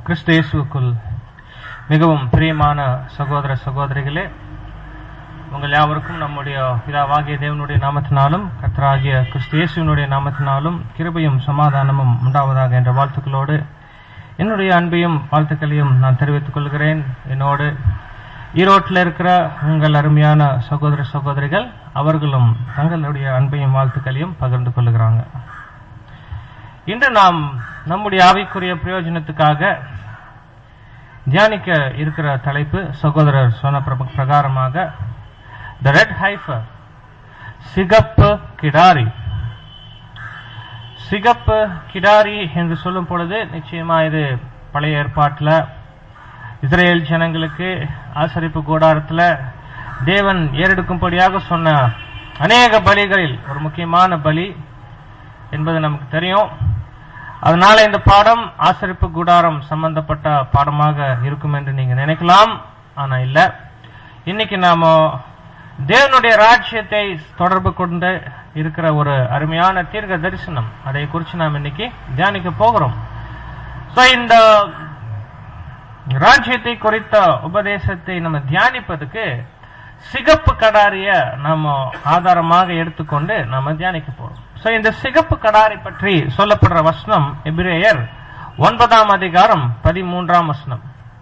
கிறிஸ்து இயேசுவுக்குள் மிகவும் பிரியமான சகோதர சகோதரிகளே உங்கள் யாவருக்கும் நம்முடைய பிதாவாகிய தேவனுடைய நாமத்தினாலும் கர்த்தராகிய கிறிஸ்து இயேசுவினுடைய நாமத்தினாலும் கிருபையும் சமாதானமும் உண்டாவதாக என்ற வாழ்த்துக்களோடு என்னுடைய அன்பையும் வாழ்த்துக்களையும் நான் தெரிவித்துக் கொள்கிறேன் என்னோடு ஈரோட்டில் இருக்கிற உங்கள் அருமையான சகோதர சகோதரிகள் அவர்களும் தங்களுடைய அன்பையும் வாழ்த்துக்களையும் பகிர்ந்து கொள்கிறாங்க இன்று நாம் நம்முடைய ஆவிக்குரிய பிரயோஜனத்துக்காக தியானிக்க இருக்கிற தலைப்பு சகோதரர் சொன்ன பிர- பிரகாரமாக த ரெட் ஹைஃபர் சிகப்பு கிடாரி சிகப்பு கிடாரி என்று சொல்லும் பொழுது நிச்சயமா இது பழைய ஏற்பாட்டில் இஸ்ரேல் ஜனங்களுக்கு ஆசரிப்பு கூடாரத்துல தேவன் ஏறெடுக்கும்படியாக சொன்ன அநேக பலிகளில் ஒரு முக்கியமான பலி என்பது நமக்கு தெரியும் அதனால இந்த பாடம் ஆசரிப்பு கூடாரம் சம்பந்தப்பட்ட பாடமாக இருக்கும் என்று நீங்க நினைக்கலாம் ஆனா இல்ல இன்னைக்கு நாம தேவனுடைய ராஜ்யத்தை தொடர்பு கொண்டு இருக்கிற ஒரு அருமையான தீர்க்க தரிசனம் அதை குறித்து நாம் இன்னைக்கு தியானிக்க போகிறோம் So, இந்த ராஜ்யத்தை குறித்த உபதேசத்தை நம்ம தியானிப்பதுக்கு சிகப்பு கடாரிய நாம ஆதாரமாக எடுத்துக்கொண்டு நாம தியானிக்க போறோம் சோ இந்த சிகப்பு கடாரி பற்றி சொல்லப்படுற வசனம் எபிரேயர் ஒன்பதாம் அதிகாரம் பதிமூன்றாம் வசனம்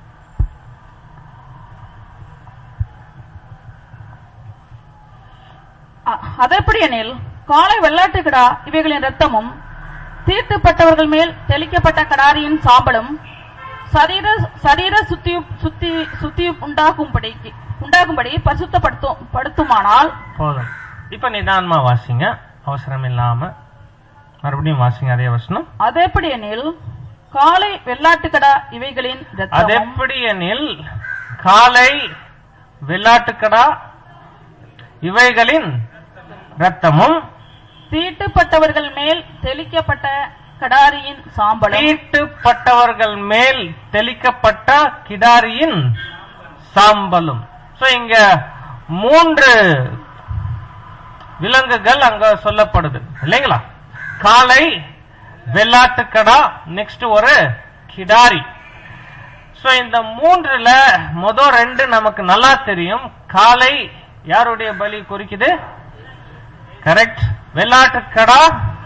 அ- அதெப்படியெனில் காளை வெள்ளாட்டு கிடா இவைகளின் இரத்தமும் தீர்த்துப்பட்டவர்கள் மேல் தெளிக்கப்பட்ட கடாரியின் சாம்பலும் சரீர சரீர சுத்தி சுத்தி சுத்தி உண்டாகும்படி உண்டாகும்படி பரிசுத்தப்படுத்தும் படுத்துமானால் போதும் இப்ப நிதானமா வாசிங்க அவசரம் இல்லாம மறுபடியும் வாசிங்க அதே வசனம் அதெப்படியெனில் காளை வெள்ளாட்டு கடா இவைகளின் அது இரத்தமும் எப்படி எனில் காலை வெள்ளாட்டுக்கடா இவைகளின் ரத்தமும் தீட்டுப்பட்டவர்கள் மேல் தெளிக்கப்பட்ட கடாரியின் சாம்பலும் தீட்டுப்பட்டவர்கள் மேல் தெளிக்கப்பட்ட கிடாரியின் சாம்பலும் சோ இங்க மூன்று விலங்குகள் அங்க சொல்லப்படுது இல்லைங்களா காளை வெள்ளாட்டுக்கடா நெக்ஸ்ட் ஒரு கிடாரி சோ இந்த மூன்றுல மொத ரெண்டு நமக்கு நல்லா தெரியும் காளை யாருடைய பலி குறிக்குது கரெக்ட் வெள்ளாட்டுக்கடா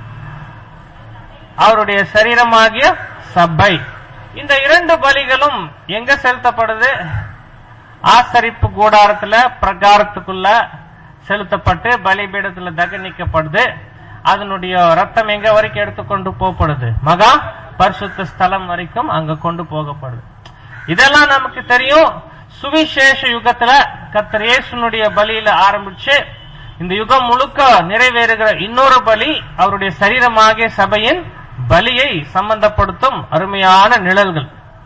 அவருடைய சரீரமாகிய சபை இந்த இரண்டு பலிகளும் எங்க செலுத்தப்படுது ஆசரிப்பு கூடாரத்துல பிரகாரத்துக்குள்ள செலுத்தப்பட்டு பலிபீடத்துல தகனிக்கப்படுது அதனுடைய ரத்தம் எங்க வரைக்கும் எடுத்துக்கொண்டு போகப்படுது மகா பரிசுத்த ஸ்தலம் வரைக்கும் அங்க கொண்டு போகப்படுது இதெல்லாம் நமக்கு தெரியும் சுவிசேஷ யுகத்துல கர்த்தர் இயேசுனுடைய பலியில ஆரம்பிச்சு இந்த யுகம் முழுக்க நிறைவேறுகிற இன்னொரு பலி அவருடைய சரீரமாகிய சபையின் பலியை சம்பந்தப்படுத்தும் அருமையான நிழல்கள்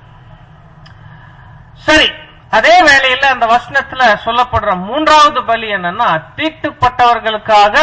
சரி அதே வேளையில அந்த வசனத்துல சொல்லப்படுற மூன்றாவது பலி என்னன்னா தீட்டுப்பட்டவர்களுக்காக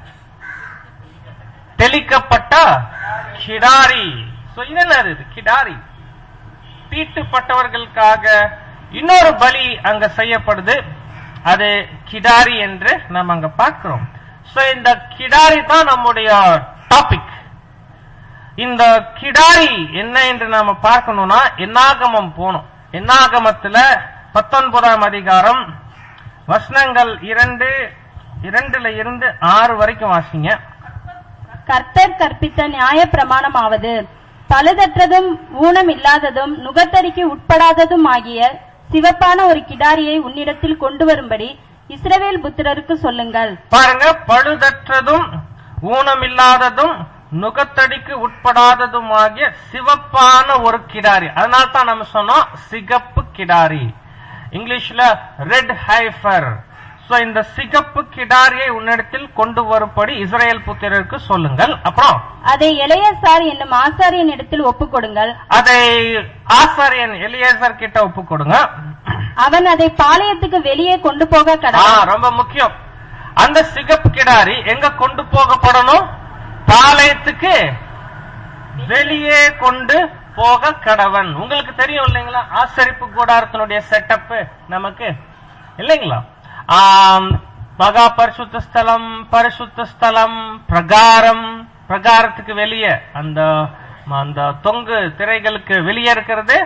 தெளிக்கப்பட்ட கிடாரி So, இது என்னது இது? கிடாரி தீட்டுப்பட்டவர்களுக்காக இன்னொரு பலி அங்க செய்யப்படுது அது கிடாரி என்று நாம் அங்க பார்க்கிறோம் சோ இந்த கிடாரி தான் நம்முடைய டாபிக் இந்த கிடாரி என்ன என்று நாம பார்க்கணும்னா என்னாகமம் போனோம் என்னாகமத்துல பத்தொன்பதாம் அதிகாரம் வசனங்கள் இரண்டு இரண்டுல இருந்து ஆறு வரைக்கும் வாசிங்க கர்த்தர் கற்பித்த நியாய பிரமாணமாவது பழுதற்றதும் ஊனமில்லாததும் நுகத்தடிக்கு உட்படாததும் ஆகிய சிவப்பான ஒரு கிடாரியை உன்னிடத்தில் கொண்டு வரும்படி இஸ்ரவேல் புத்திரருக்கு சொல்லுங்கள் பாருங்க பழுதற்றதும் ஊனமில்லாததும் நுகத்தடிக்கு உட்படாததுமாகிய சிவப்பான ஒரு கிடாரி அதனால தான் நம்ம சொன்னோம் சிகப்பு கிடாரி இங்கிலீஷ்ல ரெட் ஹைஃபர் சோ இந்த சிகப்பு கிடாரியை உன்னிடத்தில் கொண்டு வரும்படி இஸ்ரேல் புத்திரருக்கு சொல்லுங்கள் அப்புறம் அதை இளையசார் என்னும் ஆசாரியன் இடத்தில் ஒப்புக் கொடுங்கள் அதை ஆசாரியன் எலியேசர் கிட்ட ஒப்பு கொடுங்க அவன் அதை பாளையத்துக்கு வெளியே கொண்டு போக ஆ, கடவுள் ரொம்ப முக்கியம் அந்த சிகப்பு கிடாரி எங்க கொண்டு போகப்படணும் பாளையத்துக்கு வெளியே கொண்டு போக கடவன் உங்களுக்கு தெரியும் இல்லைங்களா ஆசரிப்பு கூடாரத்தினுடைய செட்டப் நமக்கு இல்லைங்களா ஆம், மகா பரிசுத்த ஸ்தலம் பரிசுத்த ஸ்தலம் பிரகாரம் பிரகாரத்துக்கு வெளியே அந்த அந்த தொங்கு திரைகளுக்கு வெளியே இருக்கிறது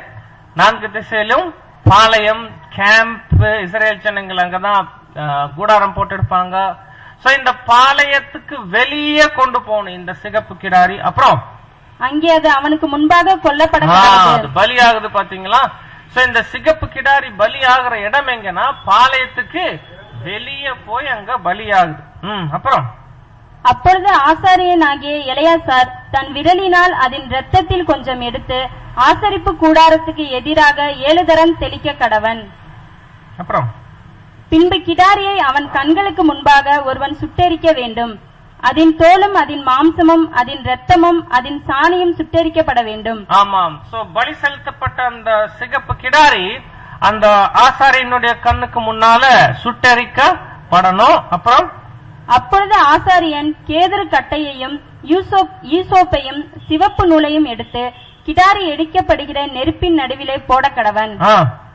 நான்கு திசையிலும் பாளையம் கேம்ப் இஸ்ரேல் ஜனங்கள் அங்கதான் அஹ், கூடாரம் போட்டிருப்பாங்க சோ இந்த பாளையத்துக்கு வெளியே கொண்டு போகணும் இந்த சிகப்பு கிடாரி அப்புறம் அங்கே அது அவனுக்கு முன்பாக கொல்லப்பட ஆ, கடவுது. அது பலியாகுது பாத்தீங்களா சோ இந்த சிகப்பு கிடாரி பலியாகிற இடம் எங்கன்னா பாளையத்துக்கு வெளியே போய் அங்க பலியாகுது ம் அப்புறம் அப்பொழுது ஆசாரியனாகிய எலையாசார் தன் விரலினால் அதன் இரத்தத்தில் கொஞ்சம் எடுத்து ஆசரிப்பு கூடாரத்துக்கு எதிராக ஏழு தரம் தெளிக்க கடவன் அப்புறம் பின்பு கிடாரியை அவன் கண்களுக்கு முன்பாக ஒருவன் சுட்டெரிக்க வேண்டும் அதன் தோலும் அதன் மாம்சமும் அதன் இரத்தமும் அதன் சாணியும் சுட்டெரிக்கப்பட வேண்டும் ஆமாம் சோ பலி செலுத்தப்பட்ட அந்த சிகப்பு கிடாரி அந்த ஆசாரியனுடைய கண்ணுக்கு முன்னால சுட்டெரிக்கப்படணும் அப்புறம் அப்பொழுது ஆசாரியன் கேதுரு கட்டையையும் யூசோப் ஈசோப்பையும் சிவப்பு நூலையும் எடுத்து கிடாரி எடிக்கப்படுகிற நெருப்பின் நடுவிலே போட கடவன் ஆ,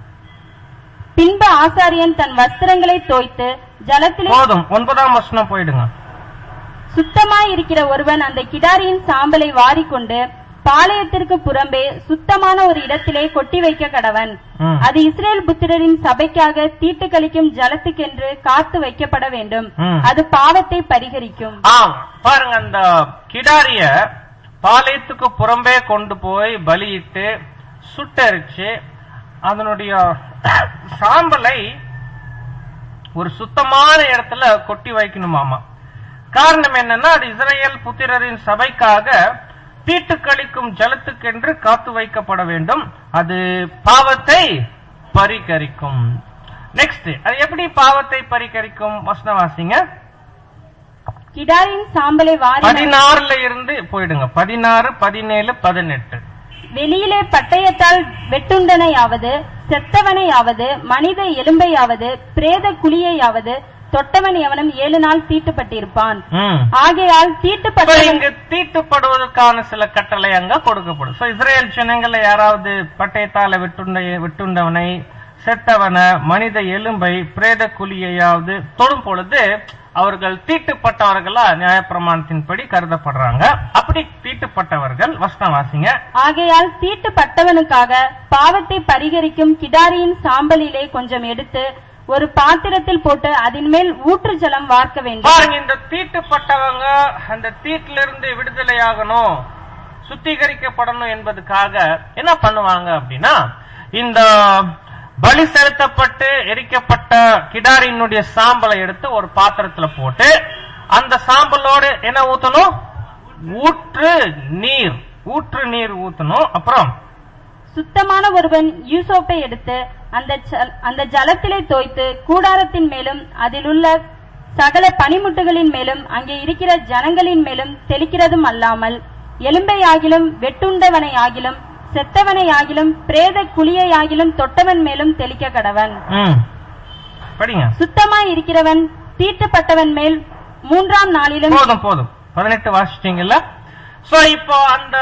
பின்பு ஆசாரியன் தன் வஸ்திரங்களை தோய்த்து ஜலத்திலே போதும் ஒன்பதாம் வசனம் போயிடுங்க சுத்தமாயிருக்கிற ஒருவன் அந்த கிடாரியின் சாம்பலை வாரிக்கொண்டு பாளையத்திற்கு புறம்பே சுத்தமான ஒரு இடத்திலே கொட்டி வைக்க கடவன் ம். அது இஸ்ரேல் புத்திரரின் சபைக்காக தீட்டு கழிக்கும் ஜலத்துக்கென்று காத்து வைக்கப்பட வேண்டும் ம். அது பாவத்தை பரிகரிக்கும் ஆம் பாருங்க அந்த கிடாரிய பாளையத்துக்கு புறம்பே கொண்டு போய் பலியிட்டு சுட்டரிச்சு அதனுடைய சாம்பலை ஒரு சுத்தமான இடத்துல கொட்டி வைக்கணுமாமா காரணம் என்னன்னா அது இஸ்ரேல் புத்திரரின் சபைக்காக தீட்டு கழிக்கும் ஜலத்துக்கென்று காத்து வைக்கப்பட வேண்டும் அது பாவத்தை பரிகரிக்கும் நெக்ஸ்ட் அது எப்படி பாவத்தை பரிகரிக்கும் வசனம் வாசிங்க கிடாரியின் சாம்பலை வாரி பதினாறுல இருந்து போயிடுங்க பதினாறு பதினேழு பதினெட்டு வெளியிலே பட்டயத்தால் வெட்டுண்டனையாவது செத்தவனையாவது மனித எலும்பையாவது பிரேத குழியையாவது தொட்டவன் எவனும் ஏழு நாள் தீட்டுப்பட்டிருப்பான் ம். ஆகையால் இப்ப தீட்டுப்பட்டவன் இங்கு தீட்டுப்படுவதற்கான சில கட்டளை அங்க கொடுக்கப்படும் சோ இஸ்ரேல் ஜனங்கள்ல யாராவது பட்டயத்தால வெட்டுண்ட வெட்டுண்டவனை செத்தவன மனித எலும்பை பிரேத குழியையாவது தொடும் பொழுது அவர்கள் தீட்டுப்பட்டவர்களா நியாயப்பிரமாணத்தின்படி கருதப்படுறாங்க அப்படி தீட்டுப்பட்டவர்கள் வசனம் வாசிங்க ஆகையால் தீட்டுப்பட்டவனுக்காக பாவத்தை பரிகரிக்கும் கிடாரியின் சாம்பலிலே கொஞ்சம் எடுத்து ஒரு பாத்திரத்தில் போட்டு அதன் மேல் ஊற்று ஜலம் வார்க்க வேண்டும் பாருங்க இந்த தீட்டுப்பட்டவங்க அந்த தீட்டிலிருந்து விடுதலையாகணும் சுத்திகரிக்கப்படணும் என்பதுக்காக என்ன பண்ணுவாங்க அப்படின்னா இந்த பலி செலுத்தப்பட்டு எரிக்கப்பட்ட கிடாரியினுடைய சாம்பலை எடுத்து ஒரு பாத்திரத்துல போட்டு அந்த சாம்பலோடு என்ன ஊத்தணும் ஊற்று நீர் ஊற்று நீர் ஊத்தணும் அப்புறம் சுத்தமான ஒருவன் யூசோப்பை எடுத்து அந்த ஜல- அந்த ஜலத்திலே தோய்த்து கூடாரத்தின் மேலும் அதிலுள்ள சகல பனிமுட்டுகளின் மேலும் அங்கே இருக்கிற ஜனங்களின் மேலும் தெளிக்கிறதும் அல்லாமல் எலும்பையாகிலும் வெட்டுண்டவனை ஆகிலும் செத்தவனை ஆகிலும் பிரேத குழியை ஆகிலும் தொட்டவன் மேலும் தெளிக்க கடவன் ம், படிங்க சுத்தமாய் இருக்கிறவன் தீட்டுப்பட்டவன் மேல் மூன்றாம் நாளிலும் போதும் போதும் பதினெட்டு வாசிச்சீங்கல்ல சோ இப்போ அந்த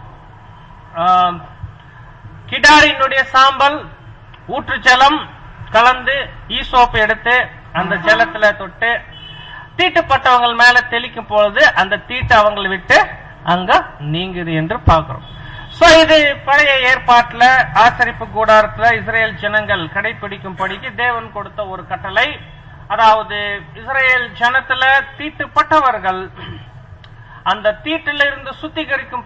ஆம், கிடாரியினுடைய சாம்பல் ஊற்று ஜலம் கலந்து ஈசோப்பு எடுத்து அந்த ஜலத்துல தொட்டு தீட்டுப்பட்டவங்க மேல தெளிக்கும் பொழுது அந்த தீட்டு அவங்களை விட்டு அங்க நீங்குது என்று பார்க்கிறோம் சோ இது பழைய ஏற்பாட்டுல ஆசரிப்பு கூடாரத்துல இஸ்ரேல் ஜனங்கள் கடைபிடிக்கும்படிக்கு தேவன் கொடுத்த ஒரு கட்டளை அதாவது இஸ்ரேல் ஜனத்துல தீட்டுப்பட்டவர்கள் அந்த தீட்டிலிருந்து சுத்திகரிக்கும்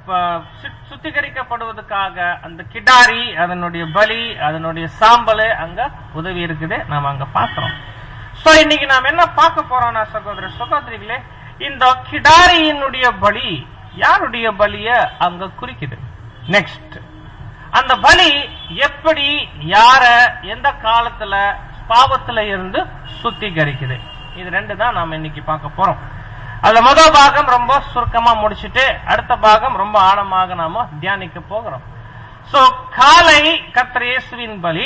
சுத்திகரிக்கப்படுவதற்காக அந்த கிடாரி அதனுடைய பலி அதனுடைய சாம்பல் அங்க உதவி இருக்குது நாம அங்க பாக்குறோம் சோ இன்னைக்கு நாம் என்ன பார்க்க போறோம்னா சகோதர சகோதரிகளே இந்த கிடாரியினுடைய பலி யாருடைய பலிய அங்க குறிக்குது நெக்ஸ்ட் அந்த பலி எப்படி யார எந்த காலத்துல பாவத்துல இருந்து சுத்திகரிக்குது இது ரெண்டு தான் நாம இன்னைக்கு பார்க்க போறோம் அதுல முதல் பாகம் ரொம்ப சுருக்கமா முடிச்சிட்டு அடுத்த பாகம் ரொம்ப ஆழமாக நாம தியானிக்க போகிறோம் சோ காலை கர்த்தர் இயேசுவின் பலி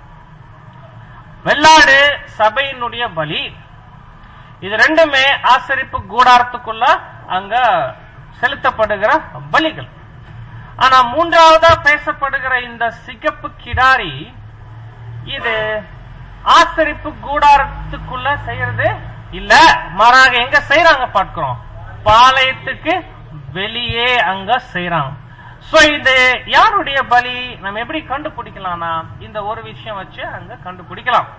வெள்ளாடு சபையினுடைய பலி இது ரெண்டுமே ஆசரிப்பு கூடாரத்துக்குள்ள அங்க செலுத்தப்படுகிற பலிகள் ஆனா மூன்றாவதா பேசப்படுகிற இந்த சிகப்பு கிடாரி இது ஆசரிப்பு கூடாரத்துக்குள்ள செய்யறது இல்ல மாறாக எங்க செய்யறாங்க பார்க்கிறோம் பாளையத்துக்கு வெளியே அங்க செய்யறாங்க சோ இது யாருடைய பலி நம்ம எப்படி கண்டுபிடிக்கலாம்னா இந்த ஒரு விஷயம் வச்சு அங்க கண்டுபிடிக்கலாம்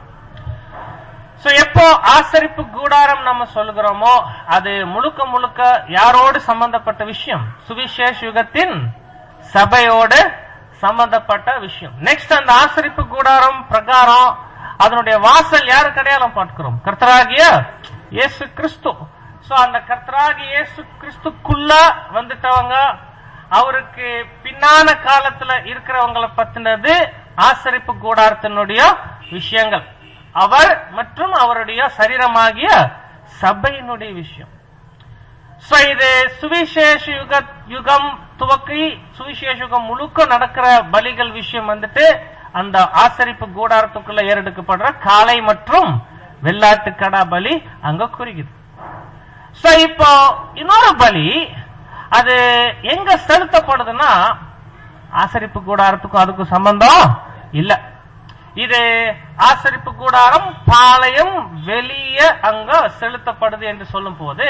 சோ எப்போ ஆசரிப்பு கூடாரம் நம்ம சொல்லுகிறோமோ அது முழுக்க முழுக்க யாரோடு சம்பந்தப்பட்ட விஷயம் சுவிசேஷ யுகத்தின் சபையோடு சம்பந்தப்பட்ட விஷயம் நெக்ஸ்ட் அந்த ஆசரிப்பு கூடாரம் பிரகாரம் அதனுடைய வாசல் யாரு அடையாளம் பார்க்கிறோம் கர்த்தராகிய இயேசு கிறிஸ்து சோ அந்த கர்த்தராகிய இயேசு கிறிஸ்துக்குள்ள வந்துட்டவங்க அவருக்கு பின்னான காலத்துல இருக்கிறவங்களை பத்தினது ஆசரிப்பு கூடாரத்தினுடைய விஷயங்கள் அவர் மற்றும் அவருடைய சரீரமாகிய சபையினுடைய விஷயம் சோ இது சுவிசேஷ யுக யுகம் துவக்கி சுவிசேஷ யுகம் முழுக்க நடக்கிற பலிகள் விஷயம் வந்துட்டு அந்த ஆசரிப்பு கூடாரத்துக்குள்ள ஏறெடுக்கப்படுற காளை மற்றும் வெள்ளாட்டு கடா பலி அங்க குறிக்குது சோ இப்போ இன்னொரு பலி அது எங்க செலுத்தப்படுதுன்னா ஆசரிப்பு கூடாரத்துக்கும் அதுக்கும் சம்பந்தம் இல்ல இது ஆசரிப்பு கூடாரம் பாளையம் வெளியே அங்க செலுத்தப்படுது என்று சொல்லும் போது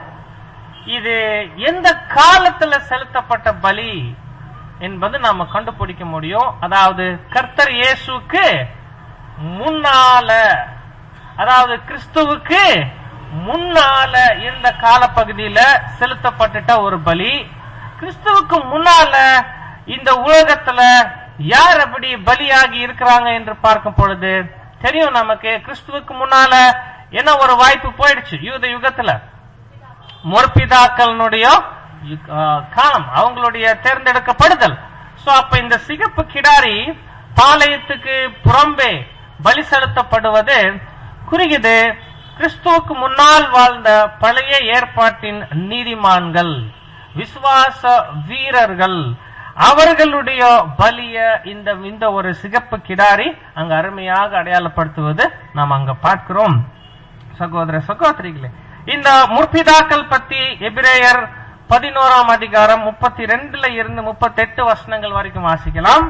இது எந்த காலத்துல செலுத்தப்பட்ட பலி என்பது நாம கண்டுபிடிக்க முடியும் அதாவது கர்த்தர் இயேசுக்கு முன்னால அதாவது கிறிஸ்துவுக்கு முன்னால இருந்த காலப்பகுதியில செலுத்தப்பட்டுட்ட ஒரு பலி கிறிஸ்துவுக்கு முன்னால இந்த உலகத்துல யார் அப்படி பலியாகி இருக்கிறாங்க என்று பார்க்கும் பொழுது தெரியும் நமக்கு கிறிஸ்துவுக்கு முன்னால என்ன ஒரு வாய்ப்பு போயிடுச்சு யூத யுகத்துல முற்பிதாக்களுடைய யு- ஆ, காலம் அவங்களுடைய தேர்ந்தெடுக்கப்படுதல் சோ அப்ப இந்த சிகப்பு கிடாரி பாளையத்துக்கு புறம்பே பலி செலுத்தப்படுவது குறிக்குது கிறிஸ்துவுக்கு முன்னால் வாழ்ந்த பழைய ஏற்பாட்டின் நீதிமான்கள் விசுவாச வீரர்கள் அவர்களுடைய பலிய இந்த இந்த ஒரு சிகப்பு கிடாரி அங்க அருமையாக அடையாளப்படுத்துவது நாம் அங்க பார்க்கிறோம் சகோதர சகோதரிகளே இந்த முற்பிதாக்கள் பத்தி எபிரேயர் பதினோராம் அதிகாரம் முப்பத்தி ரெண்டுல இருந்து முப்பத்தி எட்டு வசனங்கள் வரைக்கும் வாசிக்கலாம்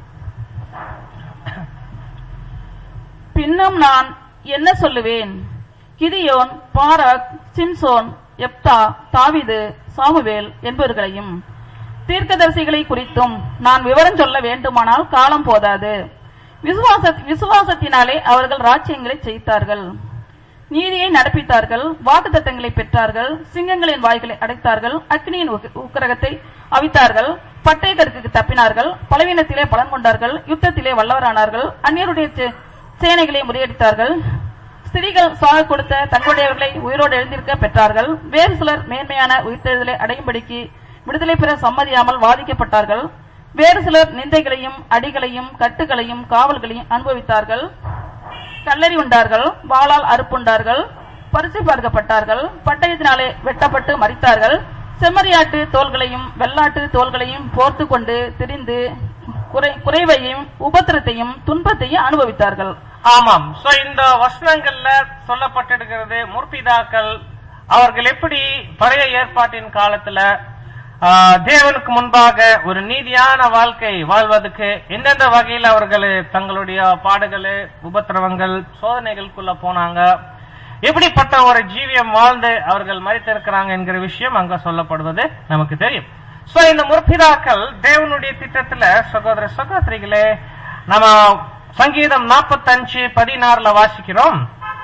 பின்னும் நான் என்ன சொல்லுவேன் கிதியோன் பாராக் சிம்சோன் எப்தா தாவிது சாமுவேல் என்பவர்களையும் தீர்க்கதரிசிகளை குறித்தும் நான் விவரம் சொல்ல வேண்டுமானால் காலம் போதாது விசுவாச விசுவாசத்தினாலே அவர்கள் ராஜ்யங்களை ஜெயித்தார்கள் நீதியை நடப்பித்தார்கள் வாக்குத்தத்தங்களை பெற்றார்கள் சிங்கங்களின் வாய்களை அடைத்தார்கள் அக்னியின் உக்க- உக்கிரகத்தை அவித்தார்கள் பட்டயத்திற்கு தப்பினார்கள் பலவீனத்திலே பலன் கொண்டார்கள் யுத்தத்திலே வல்லவரானார்கள் அந்நியருடைய சே- சேனைகளை முறியடித்தார்கள் ஸ்திரீகள் சாக கொடுத்த தங்களுடையவர்களை உயிரோடு எழுந்திருக்க பெற்றார்கள் வேறு சிலர் மேன்மையான உயிர்த்தெழுதலை அடையும்படிக்கு விடுதலை பெற சம்மதியாமல் வாதிக்கப்பட்டார்கள் வேறு சிலர் நிந்தைகளையும் அடிகளையும் கட்டுகளையும் காவல்களையும் அனுபவித்தார்கள் கல்லறி உண்டார்கள் வாளால் அறுப்புண்டார்கள் பரிசு பார்க்கப்பட்டார்கள் பட்டயத்தினாலே வெட்டப்பட்டு மறித்தார்கள் செம்மறியாட்டு தோள்களையும் வெள்ளாட்டு தோள்களையும் போர்த்து கொண்டு திரிந்து குறை- குறைவையும் உபத்திரத்தையும் துன்பத்தையும் அனுபவித்தார்கள் ஆமாம் சோ இந்த வசனங்கள்ல சொல்லப்பட்டிருக்கிறது முற்பிதாக்கள் அவர்கள் எப்படி பழைய ஏற்பாட்டின் காலத்துல ஆ, தேவனுக்கு முன்பாக ஒரு நீதியான வாழ்க்கை வாழ்வதற்கு எந்தெந்த வகையில் அவர்கள் தங்களுடைய பாடுகள் உபத்திரவங்கள் சோதனைகளுக்குள்ள போனாங்க எப்படிப்பட்ட ஒரு ஜீவியம் வாழ்ந்து அவர்கள் மறித்திருக்கிறாங்க என்கிற விஷயம் அங்க சொல்லப்படுவது நமக்கு தெரியும் சோ இந்த முற்பிதாக்கள் தேவனுடைய திட்டத்துல சகோதர சகோதரிகளே நம்ம சங்கீதம் 45 பதினாறுல வாசிக்கிறோம்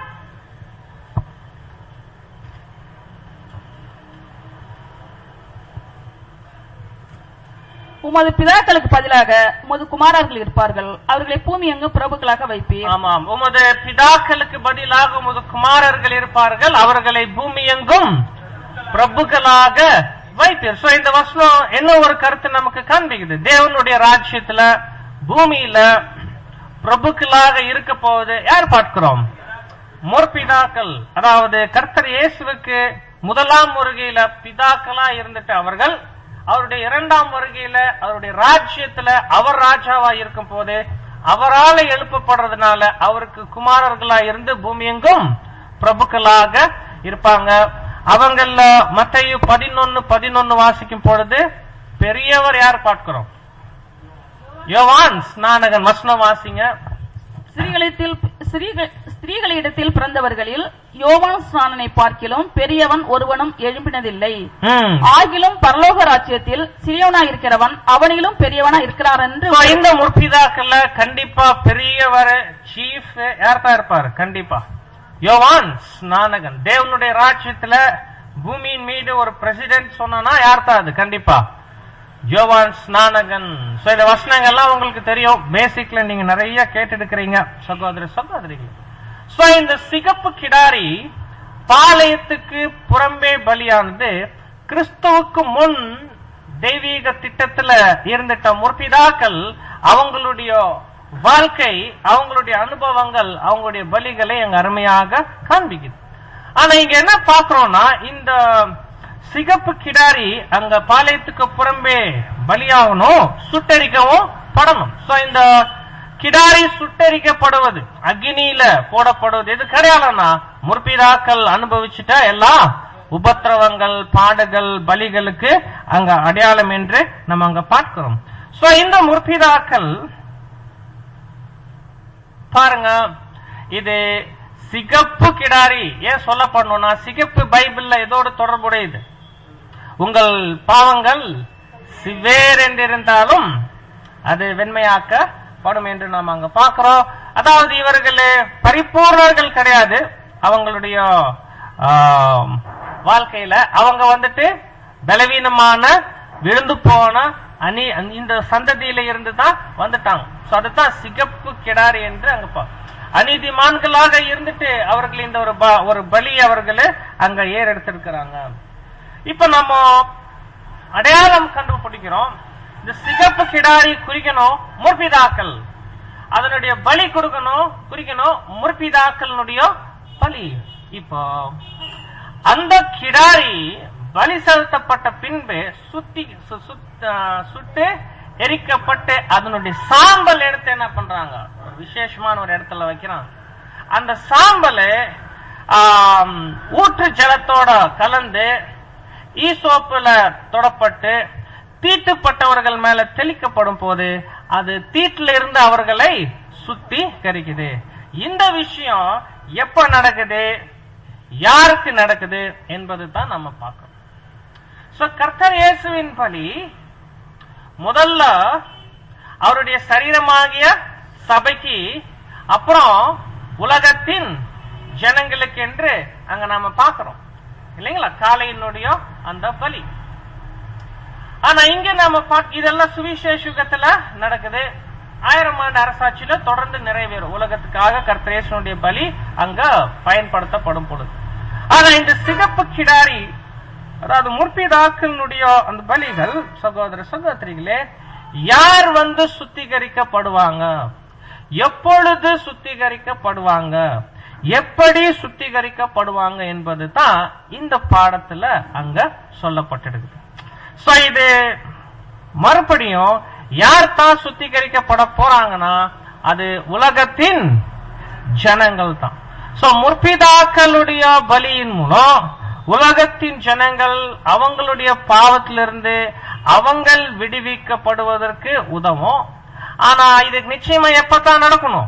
உமது பிதாக்களுக்கு பதிலாக உமது குமாரர்கள் இருப்பார்கள் அவர்களை பூமி எங்கும் பிரபுக்களாக வைப்பீர் ஆமாம் உமது பிதாக்களுக்கு பதிலாக உமது குமாரர்கள் இருப்பார்கள் அவர்களை பூமி எங்கும் பிரபுக்களாக வைப்பீர் சோ இந்த வசனம் என்ன ஒரு கருத்து நமக்கு காண்பிக்குது தேவனுடைய ராஜ்யத்துல பூமியில பிரபுக்களாக இருக்க போவது யார் பார்க்கிறோம் முற்பிதாக்கள் அதாவது கர்த்தர் இயேசுவுக்கு முதலாம் வருகையில பிதாக்களா இருந்துட்டு அவர்கள் அவருடைய இரண்டாம் வருகையில அவருடைய ராஜ்யத்துல அவர் ராஜாவா இருக்கும் போது அவரால எழுப்பப்படுறதுனால அவருக்கு குமாரர்களா இருந்து பூமி எங்கும் பிரபுக்களாக இருப்பாங்க அவங்கள மத்தையு பதினொன்னு பதினொன்னு வாசிக்கும் பொழுது பெரியவர் யார் பார்க்கிறோம் யோவான் ஸ்நானகன் வசனம் வாசிங்க ஸ்திரீகளிடத்தில் ஸ்திரீகள் ஸ்திரீகளிடத்தில் பிறந்தவர்களில் யோவான் ஸ்நானனை பார்க்கிலும் பெரியவன் ஒருவனும் எழும்பினதில்லை ம். ஆகிலும் பரலோக ராஜ்யத்தில் சிறியவனா இருக்கிறவன் அவனிலும் பெரியவனா இருக்கிறார் என்று So, இந்த முற்பிதாக்கள்ல கண்டிப்பா பெரியவர் சீஃப் யார் தான் இருப்பாரு கண்டிப்பா யோவான் ஸ்நானகன் தேவனுடைய ராஜ்யத்துல பூமியின் மீது ஒரு பிரசிடென்ட் சொன்னா யார் தான் அது கண்டிப்பா யோவான் ஸ்நானகன் So, இந்த வசனங்கள்லாம் உங்களுக்கு தெரியும் பேசிக்ல நீங்க நிறைய கேட்டு சகோதர சகோதரிகள் So, இந்த சிகப்பு கிடாரி பாளையத்துக்கு புறம்பே பலியானது கிறிஸ்துவுக்கு முன் தெய்வீக திட்டத்துல இருந்துட்ட முற்பிதாக்கள் அவங்களுடைய வாழ்க்கை அவங்களுடைய அனுபவங்கள் அவங்களுடைய பலிகளை அங்க அருமையாக காண்பிக்குது ஆனா இங்க என்ன பாக்குறோம்னா இந்த சிகப்பு கிடாரி அங்க பாளையத்துக்கு புறம்பே பலியாகணும் சுட்டரிக்கவும் படணும் சோ இந்த கிடாரி சுட்டரிக்கப்படுவது அக்னியில போடப்படுவது எது கிடையாதுன்னா முற்பிதாக்கள் அனுபவிச்சுட்ட எல்லா உபத்திரவங்கள் பாடுகள் பலிகளுக்கு அங்க அடையாளம் என்று நம்ம அங்க பார்க்கிறோம் சோ இந்த முற்பிதாக்கள் பாருங்க இது சிகப்பு கிடாரி ஏன் சொல்லப்படணும்னா சிகப்பு பைபிள்ல எதோடு தொடர்புடையது உங்கள் பாவங்கள் சிவேர் என்றிருந்தாலும் அது வெண்மையாக்கப்படும் என்று நாம் அங்க பார்க்கிறோம் அதாவது இவர்கள் பரிபூர்ணர்கள் கிடையாது அவங்களுடைய ஆம், வாழ்க்கையில அவங்க வந்துட்டு பலவீனமான விழுந்து போன அணி இந்த சந்ததியில இருந்து தான் வந்துட்டாங்க சோ அதுதான் சிகப்பு கிடாரி என்று அங்க பா அநீதிமான்களாக இருந்துட்டு அவர்கள் இந்த ஒரு ப- ஒரு பலி அவர்கள் அங்க ஏறெடுத்திருக்கிறாங்க இப்ப நம்ம அடையாளம் கண்டுபிடிக்கிறோம் இந்த சிகப்பு கிடாரி குறிக்கணும் முற்பிதாக்கள் அதனுடைய பலி கொடுக்கணும் குறிக்கணும் முற்பிதாக்களுடைய பலி இப்போ அந்த கிடாரி பலி செலுத்தப்பட்ட பின்பு சுத்தி சு- சுத்- ஆ, சுட்டு எரிக்கப்பட்டு அதனுடைய சாம்பல் எடுத்து என்ன பண்றாங்க ஒரு விசேஷமான ஒரு இடத்துல வைக்கிறாங்க அந்த சாம்பல் ஆம், ஊற்று ஜலத்தோட கலந்து ஈசோப்புல தொடப்பட்டு தீட்டுப்பட்டவர்கள் மேல தெளிக்கப்படும் போது அது தீட்டுல இருந்து அவர்களை சுத்தி கரிக்குது இந்த விஷயம் எப்ப நடக்குது யாருக்கு நடக்குது என்பது தான் நம்ம பார்க்கணும் சோ கர்த்தர் இயேசுவின் பலி முதல்ல அவருடைய சரீரமாகிய சபைக்கு அப்புறம் உலகத்தின் ஜனங்களுக்கு என்று அங்க நாம பார்க்கிறோம் இல்லைங்களா காலையினுடைய அந்த பலி ஆனா இங்க நாம பாக்- இதெல்லாம் சுவிசேஷத்துல நடக்குது ஆயிரம் ஆண்டு அரசாட்சியில தொடர்ந்து நிறைவேறும் உலகத்துக்காக கர்த்தரேசனுடைய பலி அங்க பயன்படுத்தப்படும் பொழுது ஆனா இந்த சிகப்பு கிடாரி அதாவது முற்பிதாக்களுடைய அந்த பலிகள் சகோதர சகோதரிகளே யார் வந்து சுத்திகரிக்கப்படுவாங்க எப்பொழுது சுத்திகரிக்கப்படுவாங்க எப்படி சுத்திகரிக்கப்படுவாங்க என்பது தான் இந்த பாடத்துல அங்க சொல்லப்பட்டிருக்கு சோ இது மறுபடியும் யார் தான் சுத்திகரிக்கப்பட போறாங்கன்னா அது உலகத்தின் ஜனங்கள் தான் சோ முற்பிதாக்களுடைய பலியின் மூலம் உலகத்தின் ஜனங்கள் அவங்களுடைய பாவத்திலிருந்து அவங்கள் விடுவிக்கப்படுவதற்கு உதவும் ஆனா இது நிச்சயமா எப்பதான் நடக்கணும்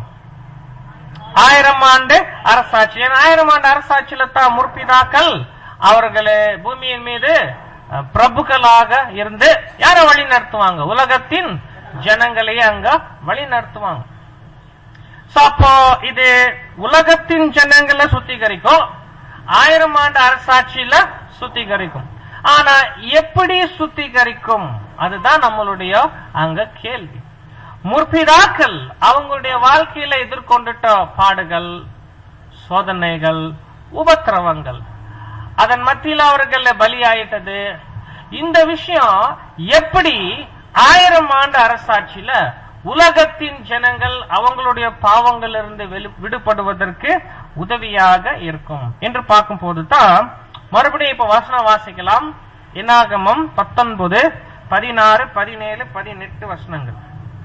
ஆயிரம் ஆண்டு அரசாட்சி ஏன்னா ஆயிரம் ஆண்டு அரசாட்சியில தான் முற்பிதாக்கள் அவர்களே பூமியின் மீது அஹ், பிரபுக்களாக இருந்து யார வழி நடத்துவாங்க உலகத்தின் ஜனங்களையே அங்க வழி நடத்துவாங்க So, அப்போ இது உலகத்தின் ஜனங்களை சுத்திகரிக்கும் ஆயிரம் ஆண்டு அரசாட்சியில சுத்திகரிக்கும் ஆனா எப்படி சுத்திகரிக்கும் அதுதான் நம்மளுடைய அங்க கேள்வி முற்பிதாக்கள் அவங்களுடைய வாழ்க்கையில எதிர்கொண்டுட்ட பாடுகள் சோதனைகள் உபத்திரவங்கள் அதன் மத்தியில் அவர்கள் பலியாயிட்டது இந்த விஷயம் எப்படி ஆயிரம் ஆண்டு அரசாட்சியில உலகத்தின் ஜனங்கள் அவங்களுடைய பாவங்களிலிருந்து வெளி- விடுபடுவதற்கு உதவியாக இருக்கும் என்று பார்க்கும் போதுதான் மறுபடியும் இப்ப வசனம் வாசிக்கலாம் என்னாகமம் பத்தொன்பது பதினாறு பதினேழு பதினெட்டு வசனங்கள்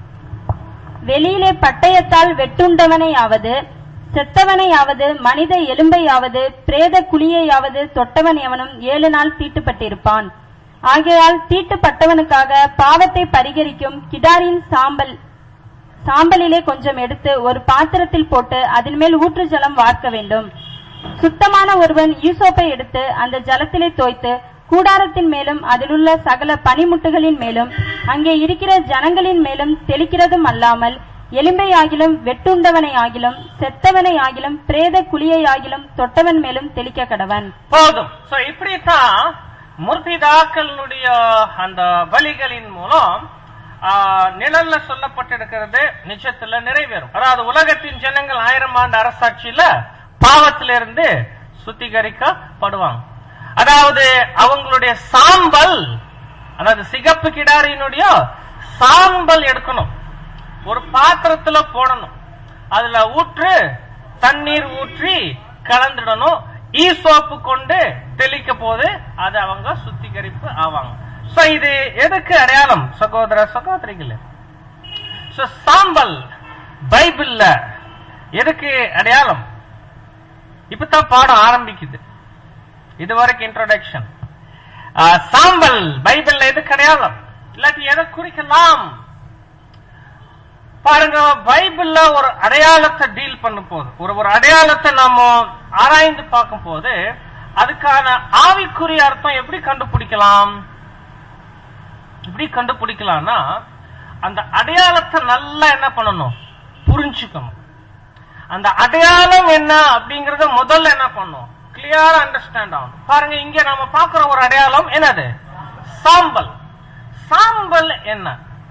வெளியிலே பட்டயத்தால் வெட்டுண்டவனையாவது செத்தவனையாவது மனித எலும்பையாவது பிரேத குழியையாவது தொட்டவன் எவனும் ஏழு நாள் தீட்டுப்பட்டிருப்பான் ஆகையால் தீட்டுப்பட்டவனுக்காக பாவத்தை பரிகரிக்கும் கிடாரின் சாம்பல் சாம்பலிலே கொஞ்சம் எடுத்து ஒரு பாத்திரத்தில் போட்டு அதன் மேல் ஊற்று ஜலம் வார்க்க வேண்டும் சுத்தமான ஒருவன் யூசோப்பை எடுத்து அந்த ஜலத்திலே தோய்த்து கூடாரத்தின் மேலும் அதிலுள்ள சகல பனிமுட்டுகளின் மேலும் அங்கே இருக்கிற ஜனங்களின் மேலும் தெளிக்கிறதும் அல்லாமல் எலும்பை ஆகிலும் வெட்டுண்டவனை ஆகிலும் செத்தவனை ஆகிலும் பிரேத குழியை ஆகிலும் தொட்டவன் மேலும் தெளிக்க கடவன் போதும் சோ இப்படித்தான் முர்பிதாக்களுடைய அந்த பலிகளின் மூலம் ஆ, நிழல்ல சொல்லப்பட்டிருக்கிறது நிஜத்துல நிறைவேறும் அதாவது உலகத்தின் ஜனங்கள் ஆயிரம் ஆண்டு அரசாட்சியில பாவத்திலிருந்து சுத்திகரிக்கப்படுவாங்க அதாவது அவங்களுடைய சாம்பல் அதாவது சிகப்பு கிடாரியினுடைய சாம்பல் எடுக்கணும் ஒரு பாத்திரத்துல போடணும் அதுல ஊற்று தண்ணீர் ஊற்றி கலந்துடணும் ஈசோப்பு கொண்டு தெளிக்க போது அது அவங்க சுத்திகரிப்பு ஆவாங்க சோ இது எதுக்கு அடையாளம் சகோதர சகோதரிகளே சோ சாம்பல் பைபிள்ல எதுக்கு அடையாளம் இப்பதான் பாடம் ஆரம்பிக்குது இது வரைக்கும் இன்ட்ரோடக்ஷன் சாம்பல் பைபிள்ல எதுக்கு அடையாளம் இல்லாட்டி எதை குறிக்கலாம் பாருங்க பைபிள்ல ஒரு அடையாளத்தை டீல் பண்ண போது ஒரு ஒரு அடையாளத்தை நாம ஆராய்ந்து பார்க்கும் போது அதுக்கான ஆவிக்குரிய அர்த்தம் எப்படி கண்டுபிடிக்கலாம் எப்படி கண்டுபிடிக்கலாம்னா அந்த அடையாளத்தை நல்லா என்ன பண்ணணும் புரிஞ்சுக்கணும் அந்த அடையாளம் என்ன அப்படிங்கறத முதல்ல என்ன பண்ணும் கிளியரா அண்டர்ஸ்டாண்ட் ஆகணும் பாருங்க இங்க நாம பாக்குற ஒரு அடையாளம் என்னது சாம்பல் சாம்பல் என்ன